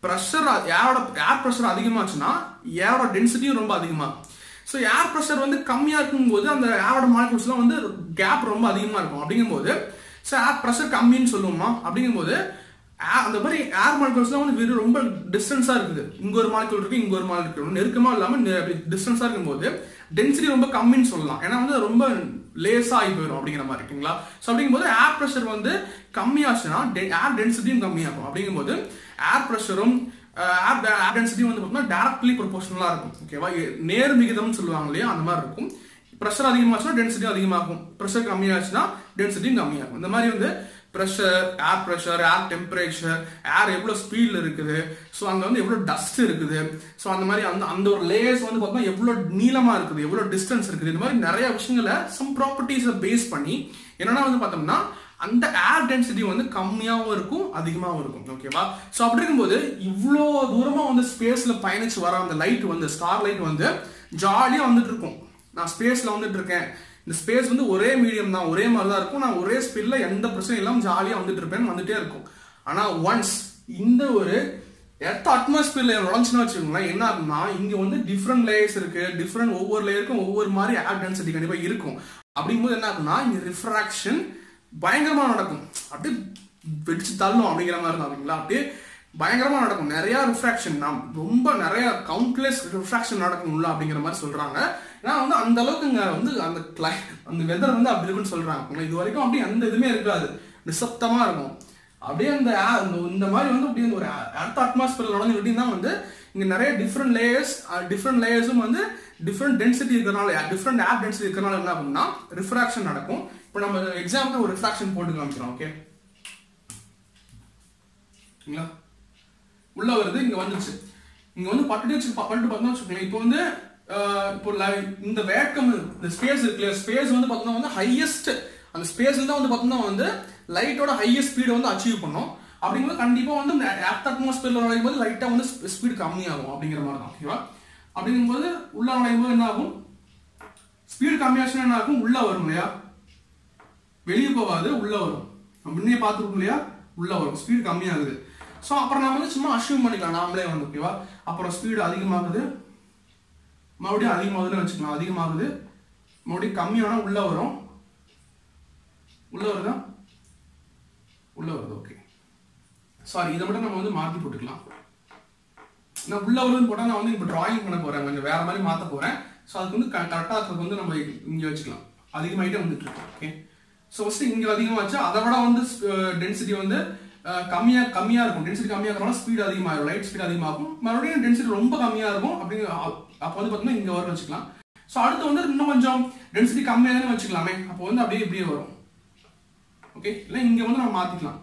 ப்ரெஷர் ஏரோட ஏர் ப்ரெஷர் அதிகமாச்சுன்னா ஏரோட டென்சிட்டியும் ரொம்ப அதிகமாகும் ஸோ ஏர் ப்ரெஷர் வந்து கம்மியாக இருக்கும்போது அந்த ஏரோட மாலிகூல்ஸ்லாம் வந்து கேப் ரொம்ப அதிகமாக இருக்கும் அப்படிங்கும்போது ஸோ ஏர் ப்ரெஷர் கம்மின்னு சொல்லுவோமா அப்படிங்கும்போது air- அந்த மாதிரி ஏர் மாலிகூல்ஸ்லாம் வந்து வெறும் ரொம்ப டிஸ்டன்ஸாக இருக்குது இங்கே ஒரு மாலிகூல் இருக்கு இங்கே ஒரு மாலிகூல் இருக்கு நெருக்கமாக இல்லாமல் டிஸ்டன்ஸாக இருக்கும்போது டென்சிட்டி ரொம்ப கம்மின்னு சொல்லலாம் ஏன்னா வந்து அது ரொம்ப லேஸாக ஆகி போயிடும் அப்படிங்கிற மாதிரி இருக்குங்களா ஸோ அப்படிங்கும்போது ஏர் ப்ரெஷர் வந்து கம்மியாச்சுன்னா ஏர் டென்சிட்டியும் கம்மியாகும் அப்படிங்கும்போது ஏர் ப்ரெஷரும் ஏர் ஏர் டென்சிட்டி வந்து பார்த்தீங்கன்னா டேரக்ட்லி ப்ரொபோஷனலாக இருக்கும் ஓகேவா எ- நேர் விகிதம்னு சொல்லுவாங்க இல்லையா அந்த மாதிரி இருக்கும் ப்ரெஷர் அதிகமாச்சுன்னா டென்சிட்டி அதிகமாகும் ப்ரெஷர் கம்மியாச்சுன்னா டென்சிட்டியும் கம்மியாகும் இந்த மாதிரி வந்து pressure air pressure air temperature air எவ்வளோ ஸ்பீடில் இருக்குது ஸோ அங்கே வந்து எவ்வளோ டஸ்ட் இருக்குது ஸோ அந்த மாதிரி அந்த அந்த ஒரு லேயர்ஸ் வந்து பார்த்தோம்னா எவ்வளோ நீளமாக இருக்குது எவ்வளோ டிஸ்டன்ஸ் இருக்குது இந்த மாதிரி நிறைய விஷயங்களை சம் ப்ராப்பர்ட்டிஸை பேஸ் பண்ணி என்னன்னா வந்து பார்த்தோம்னா அந்த ஏர் டென்சிட்டி வந்து கம்மியாகவும் இருக்கும் அதிகமாகவும் இருக்கும் ஓகேவா ஸோ அப்படி இருக்கும்போது இவ்வளோ தூரமாக வந்து ஸ்பேஸில் பயணிச்சு வர அந்த லைட் வந்து ஸ்டார் லைட் வந்து ஜாலியாக வந்துட்டு இருக்கும் நான் ஸ்பேஸில் வந்துட்டு இருக்கேன் இந்த ஸ்பேஸ் வந்து ஒரே மீடியம் தான் ஒரே மாதிரி தான் இருக்கும் நான் ஒரே ஸ்பீடில் எந்த பிரச்சனையும் இல்லாமல் ஜாலியாக வந்துட்டு இருப்பேன் வந்துட்டே இருக்கும் ஆனால் ஒன்ஸ் இந்த ஒரு எர்த் அட்மாஸ்பியர்ல நுழைஞ்சுன்னு வச்சுக்கோங்களேன் என்ன ஆகும்னா இங்க வந்து டிஃப்ரெண்ட் லேயர்ஸ் இருக்கு டிஃப்ரெண்ட் ஒவ்வொரு லேயருக்கும் ஒவ்வொரு மாதிரி ஏர் டென்சிட்டி கண்டிப்பா இருக்கும் அப்படிங்கும்போது என்ன ஆகும்னா இங்க ரிஃப்ராக்ஷன் பயங்கரமா நடக்கும் அப்படியே வெடிச்சு தள்ளும் அப்படிங்கிற மாதிரி தான் அப்படிங்களா அப்படியே பயங்கரமா நடக்கும் நிறைய ரிஃப்ராக்ஷன் நாம் ரொம்ப நிறைய கவுண்ட்லெஸ் ரிஃப்ராக்ஷன் நடக்கும் உள்ள அப்படிங்கிற மாதிரி சொல்றாங்க ஏன்னா வந்து அந்த அளவுக்கு இங்க வந்து அந்த கிளை அந்த வெதர் வந்து அப்படி இருக்குன்னு சொல்றாங்க இது வரைக்கும் அப்படி அந்த இதுவுமே இருக்காது நிசப்தமா இருக்கும் அப்படியே அந்த air- இந்த- இந்த மாதிரி வந்து அப்படியே ஒரு அடுத்த அட்மாஸ்பியர் நுழைஞ்சு விட்டீங்கன்னா வந்து இங்க நிறைய டிஃப்ரெண்ட் லேயர்ஸ் டிஃப்ரெண்ட் லேயர்ஸும் வந்து டிஃப்ரெண்ட் டென்சிட்டி இருக்கிறனால டிஃப்ரெண்ட் ஏர் டென்சிட்டி இருக்கிறனால என்ன ஆகும்னா ரிஃப்ராக்ஷன் நடக்கும் இப்போ நம்ம எக்ஸாம்பிள் ஒரு ரிஃப்ராக்ஷன் போட்டு காமிக்கிறோம் ஓகே சரிங்களா உள்ள வருது இங்க வந்துச்சு இங்க வந்து பட்டு வச்சு பட்டு பார்த்தோம்னா வச்சுக்கோங்களேன் இப்போ வந்து அஹ், இப்போ li- இந்த வேக்கம் இந்த ஸ்பேஸ் இருக்கு இல்லையா ஸ்பேஸ் வந்து பார்த்தோம்னா வந்து ஹையஸ்ட் அந்த ஸ்பேஸ்ல தான் வந்து பார்த்தோம்னா வந்து லைட்டோட ஹையஸ்ட் ஸ்பீடை வந்து அச்சீவ் பண்ணும் அப்படிங்கும்போது கண்டிப்பா வந்து இந்த எர்த் அட்மாஸ்பியர்ல நுழையும் போது லைட்டா வந்து ஸ்பீடு கம்மியாகும் அப்படிங்கிற மாதிரி தான் ஓகேவா அப்படிங்கும்போது உள்ள நுழையும் போது என்ன ஆகும் ஸ்பீடு கம்மியாச்சுன்னா என்ன ஆகும் உள்ள வரும் இல்லையா வெளியே போகாது உள்ள வரும் நம்ம முன்னே பார்த்துருக்கோம் இல்லையா உள்ள வரும் ஸ்பீடு கம்மியாகுது ஸோ அப்புறம் நம்ம வந்து சும்மா அஷ்யூம் பண்ணிக்கலாம் நாமளே வந்து ஓகேவா அப்புறம் ஸ்பீடு அதிகமாகுது மறுபடியும் அதிகமாகுதுன்னு வச்சுக்கலாம் அதிகமாகுது மறுபடியும் கம்மியானா உள்ள வரும் உள்ள வருதா உள்ள வருது ஓகே சாரி இதை மட்டும் நம்ம வந்து மாற்றி போட்டுக்கலாம் நான் உள்ள வருதுன்னு போட்டால் நான் வந்து இப்போ டிராயிங் பண்ண போறேன் கொஞ்சம் வேற மாதிரி மாற்ற போறேன் ஸோ அதுக்கு வந்து கரெக்டாக அதுக்கு வந்து நம்ம இங்கே வச்சுக்கலாம் அதிகமாகிட்டே வந்துட்டு இருக்கு ஓகே ஸோ ஃபஸ்ட்டு இங்கே அதிகமாச்சு அதை விட வந்து டென்சிட்டி வந்து அஹ், கம்மியா கம்மியா இருக்கும் டென்சிட்டி கம்மியா இருக்கனால ஸ்பீடு அதிகமாகும் லைட் ஸ்பீடு அதிகமாகும் மறுபடியும் டென்சிட்டி ரொம்ப கம்மியா இருக்கும் அப்படிங்கிற அப்போ வந்து பார்த்தீங்கன்னா இங்கே வரும் வச்சுக்கலாம் ஸோ அடுத்து வந்து இன்னும் கொஞ்சம் டென்சிட்டி கம்மியாக வச்சுக்கலாமே அப்போ வந்து அப்படியே இப்படியே வரும் ஓகே இல்லை இங்கே வந்து நம்ம மாற்றிக்கலாம்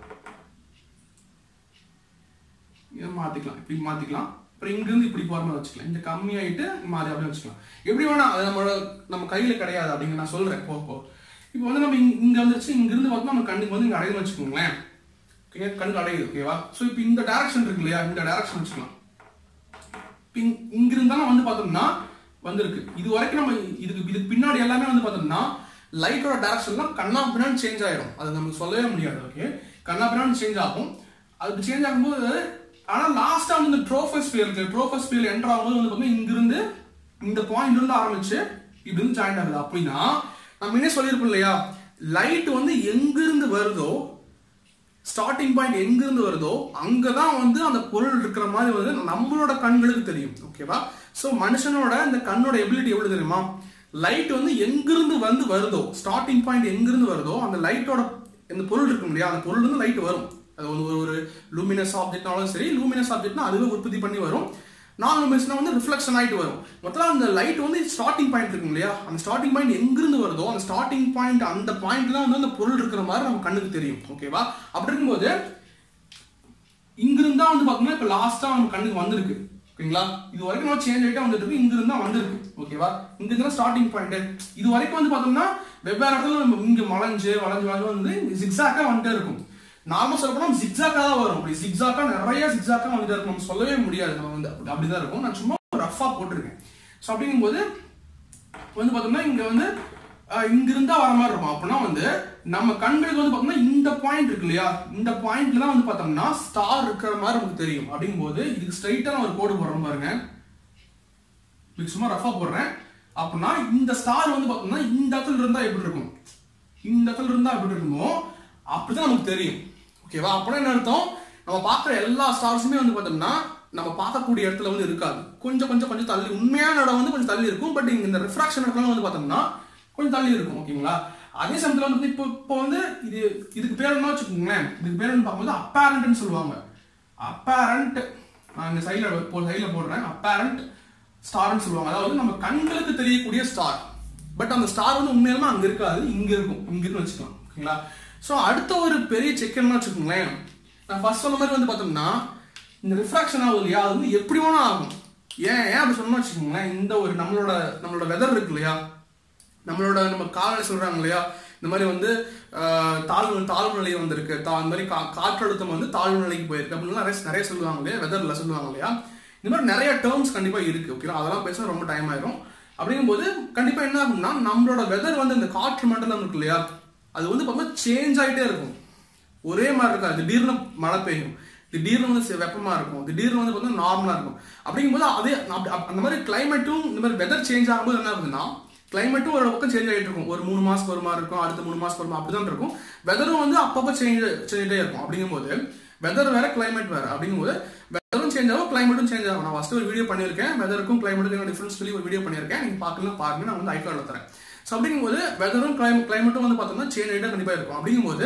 இதை மாற்றிக்கலாம் இப்படி மாற்றிக்கலாம் அப்புறம் இங்கிருந்து இப்படி போகிற மாதிரி வச்சுக்கலாம் இந்த கம்மியாயிட்டு மாறி அப்படியே வச்சுக்கலாம் எப்படி வேணா அது நம்மளோட நம்ம கையில் கிடையாது அப்படிங்க நான் சொல்கிறேன் போ போ இப்போ வந்து நம்ம இங்க- இங்க வந்துருச்சு இங்கிருந்து பார்த்தா நம்ம கண்ணுக்கு வந்து இங்கே அடையுதுன்னு வச்சுக்கோங்களேன் ஓகே கண்ணுக்கு அடையுது ஓகேவா ஸோ இப்போ இந்த டைரக்ஷன் இருக்கு இல்லையா இந்த டைரக்ஷன் வச்சுக்கலாம் இப்ப இங்க- இங்க இருந்தாலும் வந்து பார்த்தோம்னா வந்திருக்கு இது வரைக்கும் நம்ம இதுக்கு இதுக்கு பின்னாடி எல்லாமே வந்து பார்த்தோம்னா லைட்டோட டைரக்ஷன்லாம் கண்ணா பின்னாடி சேஞ்ச் ஆயிரும் அது நமக்கு சொல்லவே முடியாது ஓகே கண்ணா பின்னாடி சேஞ்ச் ஆகும் அது சேஞ்ச் ஆகும்போது ஆனா லாஸ்டா வந்து இந்த ட்ரோஃபஸ்பியர் இருக்கு ட்ரோஃபஸ்பியர் என்டர் ஆகும்போது வந்து பார்த்தீங்கன்னா இங்கிருந்து இந்த பாயிண்ட் இருந்து ஆரம்பிச்சு இப்படி இருந்து ஜாயின் ஆகுது அப்படின்னா நம்ம என்ன சொல்லியிருப்போம் இல்லையா லைட் வந்து எங்கிருந்து வருதோ ஸ்டார்டிங் பாயிண்ட் எங்கிருந்து வருதோ அங்கதான் வந்து அந்த பொருள் இருக்கிற மாதிரி வந்து நம்மளோட கண்களுக்கு தெரியும் ஓகேவா சோ மனுஷனோட இந்த கண்ணோட எபிலிட்டி எவ்வளவு தெரியுமா லைட் வந்து எங்கிருந்து வந்து வருதோ ஸ்டார்டிங் பாயிண்ட் எங்கிருந்து வருதோ அந்த லைட்டோட இந்த பொருள் இருக்கும் இல்லையா அந்த பொருள் வந்து லைட் வரும் அது வந்து ஒரு ஒரு லூமினஸ் ஆப்ஜெக்ட்னாலும் சரி லூமினஸ் ஆப்ஜெக்ட்னா அதுவே உற்பத்தி பண்ணி வரும் நான் லூமினஸ்னா வந்து ரிஃப்ளெக்ஷன் ஆயிட்டு வரும் மொத்தம் அந்த லைட் வந்து ஸ்டார்டிங் பாயிண்ட் இருக்கும் இல்லையா அந்த ஸ்டார்டிங் பாயிண்ட் எங்கிருந்து வருதோ அந்த ஸ்டார்டிங் பாயிண்ட் அந்த பாயிண்ட் தான் வந்து அந்த பொருள் இருக்கிற மாதிரி நம்ம கண்ணுக்கு தெரியும் ஓகேவா அப்படி இருக்கும்போது இங்கிருந்தா வந்து பார்த்தோம்னா இப்போ லாஸ்டா நம்ம கண்ணுக்கு வந்திருக்கு ஓகேங்களா இது வரைக்கும் நம்ம சேஞ்ச் ஆகிட்டே வந்துட்டு இருக்கு இங்கிருந்தா வந்திருக்கு ஓகேவா இங்க இருந்தா ஸ்டார்டிங் பாயிண்ட் இது வரைக்கும் வந்து பார்த்தோம்னா வெவ்வேறு இடத்துல நம்ம இங்க வளைஞ்சு வளைஞ்சு வளைஞ்சு வந்து ஜிக்ஸாக்கா வந்துட்டே இருக்கும் நார்மல் சொல்ல போனா ஜிக்ஸாக்கா தான் வரும் அப்படி ஜிக்ஸாக்கா நிறைய ஜிக்ஸாக்கா வந்துட்டே இருக்கும் நம்ம சொல்லவே முடியாது நம்ம வந்து அப்படி அப்படிதான் இருக்கும் நான் சும்மா ரஃபா போட்டிருக்கேன் ஸோ அப்படிங்கும்போது வந்து பார்த்தோம்னா இங்க வந்து அஹ், இங்க இருந்தா வர மாதிரி இருக்கும் அப்படின்னா வந்து நம்ம கண்களுக்கு வந்து பார்த்தோம்னா இந்த பாயிண்ட் இருக்கு இல்லையா இந்த பாயிண்ட்ல தான் வந்து பார்த்தோம்னா ஸ்டார் இருக்கிற மாதிரி நமக்கு தெரியும் அப்படிங்கும்போது இதுக்கு ஸ்ட்ரைட்டா நான் ஒரு கோடு போடுறோம் பாருங்க இதுக்கு சும்மா ரஃபா போடுறேன் அப்படின்னா இந்த ஸ்டார் வந்து பார்த்தோம்னா இந்த இடத்துல இருந்தா எப்படி இருக்கும் இந்த இடத்துல இருந்தா எப்படி இருக்குமோ அப்படிதான் நமக்கு தெரியும் ஓகேவா அப்படின்னா என்ன அர்த்தம் நம்ம பார்க்குற எல்லா ஸ்டார்ஸுமே வந்து பார்த்தோம்னா நம்ம பார்க்கக்கூடிய இடத்துல வந்து இருக்காது கொஞ்சம் கொஞ்சம் கொஞ்சம் தள்ளி உண்மையான இடம் வந்து கொஞ்சம் தள்ளி இருக்கும் பட் இங்க இந்த ரிஃப்ராக்ஷன் இடத்துல வந்து பார்த்தோம்னா கொஞ்சம் தள்ளி இருக்கும் ஓகேங்களா அதே சமயத்தில் வந்து இப்போ இப்போ வந்து இது இதுக்கு பேர் என்ன வச்சுக்கோங்களேன் இதுக்கு பேர் வந்து பார்க்கும்போது அப்பேரண்ட்னு சொல்லுவாங்க அப்பேரண்ட் நான் இந்த சைடில் இப்போ சைடில் போடுறேன் அப்பேரண்ட் ஸ்டார்னு சொல்லுவாங்க அதாவது நம்ம கண்களுக்கு தெரியக்கூடிய ஸ்டார் பட் அந்த ஸ்டார் வந்து உண்மையிலுமே அங்க இருக்காது இங்க இருக்கும் இங்க இருக்குன்னு வச்சுக்கலாம் ஓகேங்களா ஸோ அடுத்த ஒரு பெரிய செக் என்ன வச்சுக்கோங்களேன் நான் ஃபர்ஸ்ட் சொன்ன மாதிரி வந்து பார்த்தோம்னா இந்த ரிஃப்ராக்ஷன் ஆகுது இல்லையா அது வந்து எப்படி வேணா ஆகும் ஏன் ஏன் அப்படி சொன்னா வச்சுக்கோங்களேன் இந்த ஒரு நம்மளோட நம்மளோட வெதர் இருக்கு இல்லையா நம்மளோட நம்ம காலநிலை சொல்றாங்க இல்லையா இந்த மாதிரி வந்து ஆஹ், தாழ்வு தாழ்வு நிலை வந்திருக்கு தா இந்த மாதிரி கா காற்றழுத்தம் வந்து தாழ்வு நிலைக்கு போயிருக்கு அப்படின்னு நிறைய நிறைய சொல்லுவாங்க இல்லையா வெதர்ல சொல்லுவாங்க இல்லையா இந்த மாதிரி நிறைய டேர்ம்ஸ் கண்டிப்பா இருக்கு ஓகேவா அதெல்லாம் பேச ரொம்ப டைம் ஆயிரும் அப்படிங்கும்போது கண்டிப்பா என்ன ஆகும்னா நம்மளோட வெதர் வந்து இந்த காற்று மண்டலம் இருக்கு இல்லையா அது வந்து பார்த்தா சேஞ்ச் ஆயிட்டே இருக்கும் ஒரே மாதிரி இருக்காது திடீர்னு மழை பெய்யும் திடீர்னு வந்து சி- வெப்பமா இருக்கும் திடீர்னு வந்து பார்த்தா நார்மலா இருக்கும் அப்படிங்கும்போது அதே அப்படி- அப்ப- அந்த மாதிரி கிளைமேட்டும் இந்த மாதிரி வெதர் சேஞ்ச் ஆகும்போது என்ன ஆகுதுன்னா கிளைமேட்டும் ஒரு பக்கம் சேஞ்ச் ஆகிட்டு இருக்கும் ஒரு மூணு மாசத்துக்கு ஒரு மாதிரி இருக்கும் அடுத்த மூணு மாசத்துக்கு ஒரு மாதிரி அப்படிதான் இருக்கும் வெதரும் வந்து அப்பப்போ சேஞ்ச் சேஞ்சிட்டே இருக்கும் அப்படிங்கும்போது வெதர் வேற கிளைமேட் வேற அப்படிங்கும்போது வெதரும் சேஞ்ச் ஆகும் கிளைமேட்டும் சேஞ்ச் ஆகும் நான் ஃபர்ஸ்ட் ஒரு வீடியோ பண்ணியிருக்கேன் வெதருக்கும் கிளைமேட்டுக்கும் டிஃபரன்ஸ் சொல்லி ஒரு வீடியோ பண்ணியிருக்கேன் நீங்க பார்க்கலாம் பாருங்க நான் வந்து ஐக்கார்டில் தரேன் ஸோ அப்படிங்கும்போது வெதரும் கிளைமேட்டும் வந்து பார்த்தோம்னா சேஞ்ச் ஆகிட்டே கண்டிப்பா இருக்கும் அப்படிங்கும்போது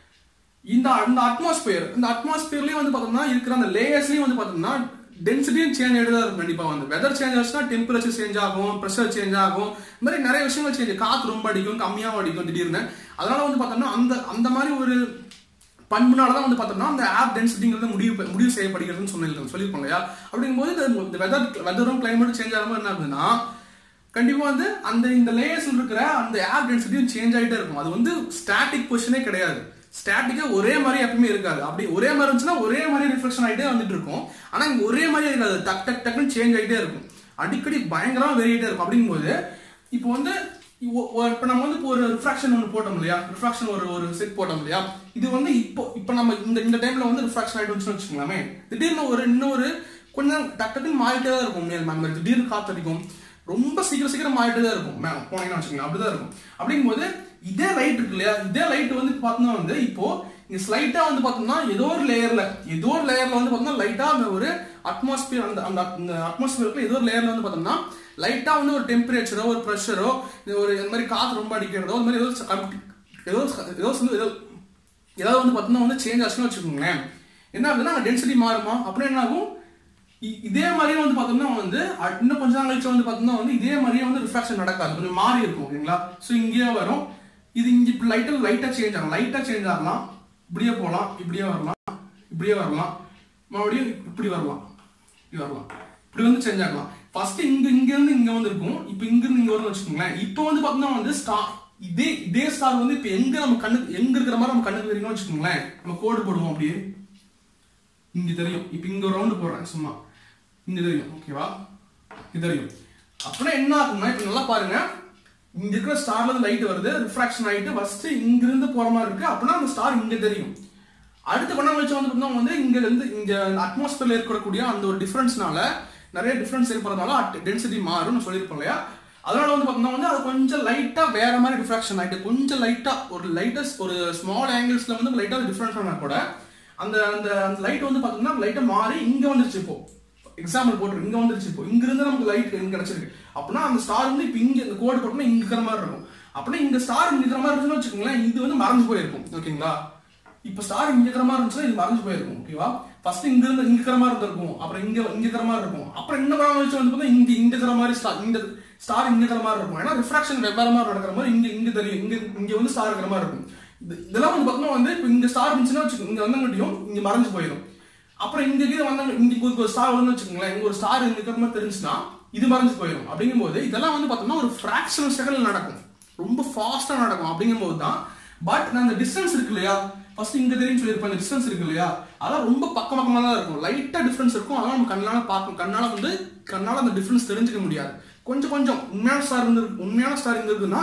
இந்த அந்த அட்மாஸ்பியர் இந்த அட்மாஸ்பியர்லயும் வந்து பார்த்தோம்னா இருக்கிற அந்த லேயர்ஸ்லயும் வந்து பார்த்தோம்னா டென்சிட்டியும் சேஞ்ச் ஆகிட்டு தான் இருக்கும் கண்டிப்பா வந்து வெதர் சேஞ்ச் ஆச்சுன்னா டெம்பரேச்சர் சேஞ்ச் ஆகும் ப்ரெஷர் சேஞ்ச் ஆகும் இந்த மாதிரி நிறைய விஷயங்கள் சேஞ்ச் காத்து ரொம்ப அடிக்கும் கம்மியாகவும் அடிக்கும் திடீர்னு அதனால வந்து பார்த்தோம்னா அந்த அந்த மாதிரி ஒரு பண்புனால தான் வந்து பார்த்தோம்னா அந்த ஆப் டென்சிட்டிங்கிறது முடிவு ப- முடிவு செய்யப்படுகிறதுன்னு சொன்னீங்க சொல்லியிருப்போம் இல்லையா அப்படிங்கும்போது இந்த வெதர் வெதரும் கிளைமேட்டும் சேஞ்ச் ஆகும்போது என்ன ஆகுதுன்னா கண்டிப்பா வந்து அந்த இந்த லேயர்ஸ்ல இருக்கிற அந்த ஏர் டென்சிட்டியும் சேஞ்ச் ஆயிட்டே இருக்கும் அது வந்து ஸ்டாட்டிக் பொசிஷனே கிடையாது ஸ்டாட்டிக்கா ஒரே மாதிரி எப்பவுமே இருக்காது அப்படி ஒரே மாதிரி இருந்துச்சுன்னா ஒரே மாதிரி ரிஃப்ளெக்ஷன் ஆயிட்டே வந்துட்டு இருக்கும் ஆனா இங்க ஒரே மாதிரி இருக்காது டக் டக் டக்குன்னு சேஞ்ச் ஆயிட்டே இருக்கும் அடிக்கடி பயங்கரமா வெறியிட்டே இருக்கும் அப்படிங்கும்போது இப்போ வந்து இப்போ- ஒ- இப்போ நம்ம வந்து இப்போ ஒரு ரிஃப்ராக்ஷன் ஒன்று போட்டோம் இல்லையா ரிஃப்ராக்ஷன் ஒரு ஒரு செட் போட்டோம் இல்லையா இது வந்து இப்போ இப்போ நம்ம இந்த இந்த டைம்ல வந்து ரிஃப்ராக்ஷன் ஆயிட்டு வந்துச்சுன்னு வச்சுக்கோங்களாமே திடீர்னு ஒரு இன்னொரு கொஞ்சம் டக்கு டக்குன்னு மாறிட்டே தான் இருக்கும் உண்மையில மேம் திடீர்னு காத்தடிக்கும் ரொம்ப சீக்கிரம் சீக்கிரம் மாறிட்டே தான் இருக்கும் மேம் போனீங்கன்னு வச்சுக்கோங்க அப்படிதான் இருக்கும் அப்படிங்கும்போது இதே லைட் இருக்கு இல்லையா இதே லைட் வந்து பார்த்தோம்னா வந்து இப்போ இங்க ஸ்லைட்டா வந்து பார்த்தோம்னா ஏதோ ஒரு லேயர்ல ஏதோ ஒரு லேயர்ல வந்து பார்த்தோம்னா லைட்டா அந்த ஒரு அட்மாஸ்பியர் அந்த அந்த அந்த அட்மாஸ்பியருக்கு ஏதோ ஒரு லேயர்ல வந்து பார்த்தோம்னா லைட்டா வந்து ஒரு டெம்பரேச்சரோ ஒரு ப்ரெஷரோ ஒரு இந்த மாதிரி காத்து ரொம்ப அடிக்கிறதோ இந்த மாதிரி ஏதோ ச- ஏதோ ச- ஏதோ வந்து ஏதோ ஏதாவது வந்து பார்த்தோம்னா வந்து சேஞ்ச் ஆச்சுன்னு வச்சுக்கோங்களேன் என்ன ஆகுதுன்னா டென்சிட்டி மாறுமா அப்புறம் என்ன ஆகும் இ- இதே மாதிரியே வந்து பார்த்தோம்னா வந்து அ- இன்னும் கொஞ்ச நாள் கழிச்சு வந்து பார்த்தோம்னா வந்து இதே மாதிரியே வந்து ரிஃப்ராக்ஷன் நடக்காது கொஞ்சம் மாறி இருக்கும் ஓகேங்களா ஸோ இங்கேயே வரும் இது இங்க இப்படி லைட்டா லைட்டா சேஞ்ச் ஆகும் லைட்டா சேஞ்ச் ஆகலாம் இப்படியே போகலாம் இப்படியே வரலாம் இப்படியே வரலாம் மறுபடியும் இப்படி வரலாம் இப்படி வரலாம் இப்படி வந்து சேஞ்ச் ஆகலாம் ஃபர்ஸ்ட் இங்க இங்க இருந்து இங்க வந்து இருக்கும் இப்போ இங்க இருந்து இங்க வரும்னு வச்சுக்கோங்களேன் இப்போ வந்து பார்த்தோம்னா வந்து ஸ்டார் இதே இதே ஸ்டார் வந்து இப்போ எங்க நம்ம கண்ணுக்கு எங்க இருக்கிற மாதிரி நம்ம கண்ணுக்கு தெரியும்னு வச்சுக்கோங்களேன் நம்ம கோடு போடுவோம் அப்படியே இங்க தெரியும் இப்போ இங்க ஒரு ரவுண்டு போடுறேன் சும்மா இங்க தெரியும் ஓகேவா இது தெரியும் அப்படின்னா என்ன ஆகும்னா இப்போ நல்லா பாருங்க இங்க இருக்கிற ஸ்டார்ல இருந்து லைட் வருது ரிஃப்ராக்ஷன் ஆயிட்டு ஃபர்ஸ்ட் இங்க இருந்து போற மாதிரி இருக்கு அப்படின்னா அந்த ஸ்டார் இங்க தெரியும் அடுத்த பண்ண வச்சு வந்து பார்த்தோம்னா வந்து இங்க இருந்து இங்க அட்மாஸ்பியர்ல இருக்கக்கூடிய அந்த ஒரு டிஃபரன்ஸ்னால நிறைய டிஃபரன்ஸ் ஏற்படுறதுனால டென்சிட்டி மாறும்னு சொல்லியிருப்போம் இல்லையா அதனால வந்து பார்த்தோம்னா வந்து அது கொஞ்சம் லைட்டா வேற மாதிரி ரிஃப்ராக்ஷன் ஆயிட்டு கொஞ்சம் லைட்டா ஒரு லைட்டஸ்ட் ஒரு ஸ்மால் ஆங்கிள்ஸ்ல வந்து லைட்டா டிஃபரன்ஸ் ஆனா கூட அந்த அந்த அந்த லைட் வந்து பார்த்தோம்னா லைட்டா மாறி இங்க வந்துருச்சு இப்போ எக்ஸாம்பிள் போட்டு இங்க வந்துருச்சு இப்போ இங்க இருந்து நமக்கு லைட் இங்க கிடைச்சிருக்கு அப்படின்னா அந்த ஸ்டார் வந்து இப்போ இங்க இந்த கோடு போட்டோம்னா இங்க இருக்கிற மாதிரி இருக்கும் அப்படின்னா இந்த ஸ்டார் இங்க இருக்கிற மாதிரி இருந்துச்சுன்னு வச்சுக்கோங்களேன் இது வந்து மறைஞ்சு போயிருக்கும் ஓகேங்களா இப்போ ஸ்டார் இங்க இருக்கிற மாதிரி இருந்துச்சுன்னா இது மறைஞ்சு போயிருக்கும் ஓகேவா ஃபர்ஸ்ட் இங்க இருந்து இங்க இருக்கிற மாதிரி இருந்திருக்கும் அப்புறம் இங்க இங்க இருக்கிற மாதிரி இருக்கும் அப்புறம் இன்னும் படம் வச்சு வந்து பார்த்தா இங்க இங்க இருக்கிற மாதிரி ஸ்டார் இந்த ஸ்டார் இங்க இருக்கிற மாதிரி இருக்கும் ஏன்னா ரிஃப்ராக்ஷன் வெவ்வேறு மாதிரி நடக்கிற மாதிரி இங்க இங்க தெரியும் இங்க இங்க வந்து ஸ்டார் இருக்கிற மாதிரி இருக்கும் இது- இதெல்லாம் வந்து பார்த்தோம்னா வந்து இப்போ இங்க ஸ்டார் இருந்துச்சுன்னா வச்சுக்கோங்க இங்க வந்தங்காட்டியும் இங்க மறைஞ்சு போயிடும் அப்புறம் இங்க கீழே வந்தாங்க இங்க ஒரு ஸ்டார் வந்து வச்சுக்கோங்களேன் இங்க ஒரு ஸ்டார் இங்க இருக்கிற மாதிரி தெரிஞ்சுன்னா இது மறைஞ்சு போயிடும் அப்படிங்கும்போது இதெல்லாம் வந்து பார்த்தோம்னா ஒரு ஃபிராக்ஷனல் செகண்ட்ல நடக்கும் ரொம்ப ஃபாஸ்டா நடக்கும் அப்படிங்கும்போது தான் பட் நான் அந்த டிஸ்டன்ஸ் இருக்கு இல்லையா ஃபர்ஸ்ட் இங்க தெரியும் சொல்லியிருப்பேன் அந்த டிஸ்டன்ஸ் இருக்கு இல்லையா அதெல்லாம் ரொம்ப பக்கம் பக்கமா தான் இருக்கும் லைட்டா டிஃபரன்ஸ் இருக்கும் அதெல்லாம் நம்ம கண்ணால பார்க்கும் கண்ணால வந்து கண்ணால அந்த டிஃபரன்ஸ் தெரிஞ்சுக்க முடியாது கொஞ்சம் கொஞ்சம் உண்மையான ஸ்டார் இருந்து உண்மையான ஸ்டார் இருந்திருக்குன்னா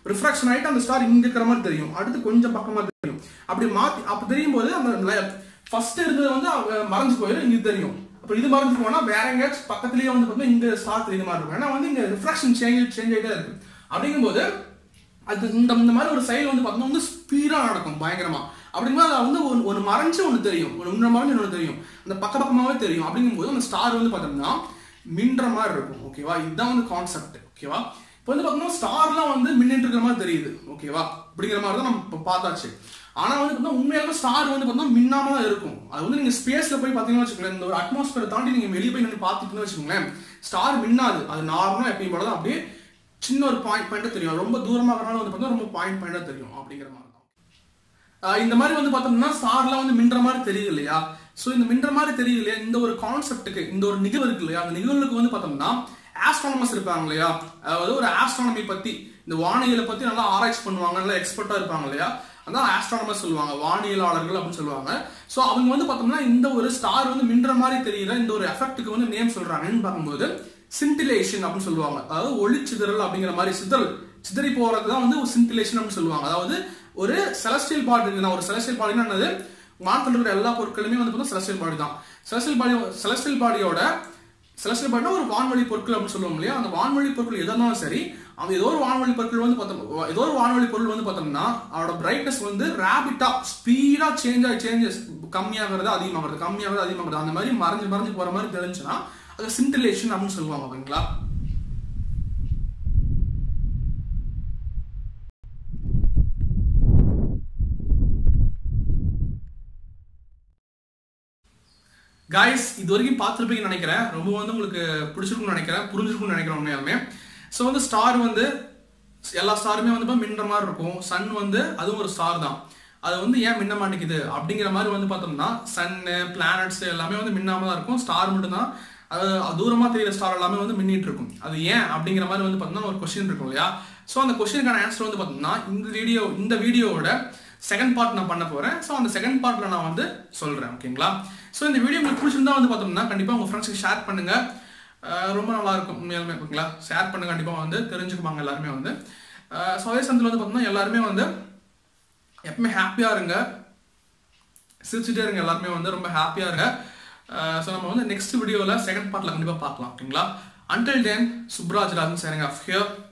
ரிஃப்ராக்ஷன் ஆயிட்டு அந்த ஸ்டார் இங்க இருக்கிற மாதிரி தெரியும் அடுத்து கொஞ்சம் பக்கமா தெரியும் அப்படி மாத்தி அப்ப தெரியும் போது அந்த ஃபர்ஸ்ட் இருந்தது வந்து அங்க மறைஞ்சு போயிடும் இங்க தெரியும் அப்ப இது மறைஞ்சு போனா வேற எங்கேயாச்சும் பக்கத்துலயே வந்து பார்த்தீங்கன்னா இந்த ஸ்டார் தெரியுற மாதிரி இருக்கும் ஏன்னா வந்து இங்க ரிஃப்ராக்ஷன் சேஞ்ச் சேஞ்ச் ஆயிட்டே இருக்கு அப்படிங்கும்போது அது இந்த இந்த மாதிரி ஒரு செயல் வந்து பார்த்தோம்னா வந்து ஸ்பீடா நடக்கும் பயங்கரமா அப்படிங்கும்போது அது வந்து ஒரு ஒரு மறைஞ்சு ஒன்று தெரியும் ஒரு இன்னொரு மறைஞ்சு ஒன்று தெரியும் அந்த பக்க பக்கமாவே தெரியும் அப்படிங்கும்போது அந்த ஸ்டார் வந்து பார்த்தோம்னா மின்ற மாதிரி இருக்கும் ஓகேவா இதுதான் வந்து கான்செப்ட் ஓகேவா இப்போ வந்து பார்த்தோம்னா ஸ்டார்லாம் வந்து மின்னிட்டு இருக்கிற மாதிரி தெரியுது ஓகேவா அப்படிங்கிற மாதிரி தான் நம்ம இப்போ பார்த்தாச்சு ஆனா வந்து பார்த்தா உண்மையாலுமே ஸ்டார் வந்து பார்த்தா மின்னாம தான் இருக்கும் அது வந்து நீங்க ஸ்பேஸ்ல போய் பார்த்தீங்கன்னா வச்சுக்கோங்களேன் இந்த ஒரு அட்மாஸ்பியர் தாண்டி நீங்க வெளியே போய் நின்று பார்த்துட்டுன்னு வச்சுக்கோங்களேன் ஸ்டார் மின்னாது அது நார்மலா எப்பயும் போல தான் அப்படியே சின்ன ஒரு பாயிண்ட் பாயிண்டா தெரியும் ரொம்ப தூரமா இருக்கிறனால வந்து பார்த்தா ரொம்ப பாயிண்ட் பாயிண்டா தெரியும் அப்படிங்கிற மாதிரி தான் ஆஹ் இந்த மாதிரி வந்து பார்த்தோம்னா ஸ்டார்லாம் வந்து மின்ற மாதிரி தெரியுது இல்லையா ஸோ இந்த மின்ற மாதிரி தெரியுது இல்லையா இந்த ஒரு கான்செப்ட்டுக்கு இந்த ஒரு நிகழ்வு இருக்கு இல்லையா அந்த நிகழ்வுக்கு வந்து பார்த்தோம்னா ஆஸ்ட்ரானமர்ஸ் இருப்பாங்க இல்லையா அதாவது ஒரு ஆஸ்ட்ரானமி பத்தி இந்த வானியலை பத்தி நல்லா ஆராய்ச்சி பண்ணுவாங்க நல்லா எக்ஸ்பர்ட்டா இருப்பாங்க இல்லையா அதான் ஆஸ்ட்ரானமர்ஸ் சொல்லுவாங்க வானியலாளர்கள் அப்படின்னு சொல்லுவாங்க ஸோ அவங்க வந்து பார்த்தோம்னா இந்த ஒரு ஸ்டார் வந்து மின்ற மாதிரி தெரியுற இந்த ஒரு எஃபெக்ட்டுக்கு வந்து நேம் சொல்றாங்கன்னு பார்க்கும்போது சின்டிலேஷன் அப்படின்னு சொல்லுவாங்க அதாவது ஒளிச்சிதறல் அப்படிங்கிற மாதிரி சிதறல் சிதறி போறது தான் வந்து ஒரு சின்டிலேஷன் அப்படின்னு சொல்லுவாங்க அதாவது ஒரு செலஸ்டியல் பாடி இருக்குன்னா ஒரு செலஸ்டியல் பாடினா என்னது வானத்தில் இருக்கிற எல்லா பொருட்களுமே வந்து பார்த்தா செலஸ்டியல் பாடி தான் செலஸ்டியல் பாடி செலஸ்டியல் பாடியோட செலஸ்டியல் பாடினா ஒரு வான்வழி பொருட்கள் அப்படின்னு சொல்லுவோம் இல்லையா அந்த வான்வழி பொருட்கள் எதா இருந்தாலும் சரி அவங்க ஏதோ ஒரு வான்வழி பொருட்கள் வந்து பார்த்தோம் ஏதோ ஒரு வான்வழி பொருள் வந்து பார்த்தோம்னா அதோட பிரைட்னஸ் வந்து ரேபிட்டா ஸ்பீடா சேஞ்ச் ஆகி சேஞ்சஸ் கம்மியாகிறது அதிகமாகிறது கம்மியாகிறது அதிகமாகிறது அந்த மாதிரி மறைஞ்சு மறைஞ்சு போற மாதிரி தெரிஞ்சுன்னா அது சின்டிலேஷன் அப்படின்னு சொல்லுவாங்க ஓகேங்களா காய்ஸ் இது வரைக்கும் பார்த்துருப்பீங்கன்னு நினைக்கிறேன் ரொம்ப வந்து உங்களுக்கு பிடிச்சிருக்கும்னு நினைக்கிறேன் புரிஞ்சிருக்கும்னு நினைக்கிறேன் உண்மையாலுமே ஸோ வந்து ஸ்டார் வந்து எல்லா ஸ்டாருமே வந்து இப்போ மின்ற மாதிரி இருக்கும் சன் வந்து அதுவும் ஒரு ஸ்டார் தான் அது வந்து ஏன் மின்ன மாட்டேங்குது அப்படிங்கிற மாதிரி வந்து பார்த்தோம்னா சன்னு பிளானட்ஸ் எல்லாமே வந்து மின்னாம தான் இருக்கும் ஸ்டார் மட்டும்தான் அது தூரமா தெரியுற ஸ்டார் எல்லாமே வந்து மின்னிட்டு இருக்கும் அது ஏன் அப்படிங்கிற மாதிரி வந்து பார்த்தோம்னா ஒரு கொஸ்டின் இருக்கும் இல்லையா ஸோ அந்த கொஸ்டினுக்கான ஆன்சர் வந்து பார்த்தோம்னா இந்த வீடியோ இந்த வீடியோவோட செகண்ட் பார்ட் நான் பண்ண போறேன் ஸோ அந்த செகண்ட் பார்ட்ல நான் வந்து சொல்றேன் ஓகேங்களா ஸோ இந்த வீடியோ உங்களுக்கு பிடிச்சிருந்தா வந்து பார்த்தோம்னா கண்டிப்பா உங்க ஃப்ரெண்ட்ஸ்க்கு ஷேர் பண்ணுங்க அஹ் ரொம்ப நல்லா இருக்கும் உண்மையாலுமே ஓகேங்களா ஷேர் பண்ணுங்க கண்டிப்பா வந்து தெரிஞ்சுக்குவாங்க எல்லாருமே வந்து ஸோ அதே சமயத்தில் வந்து பார்த்தோம்னா எல்லாருமே வந்து எப்பவுமே ஹாப்பியா இருங்க சிரிச்சுட்டே இருங்க எல்லாருமே வந்து ரொம்ப ஹாப்பியா இருங்க ஸோ நம்ம வந்து நெக்ஸ்ட் வீடியோவில் செகண்ட் பார்ட்ல கண்டிப்பாக பார்க்கலாம் ஓகேங்களா அன்டில் தென் சுப்ராஜ் ராஜன் சேரிங் ஆஃப் ஹியர்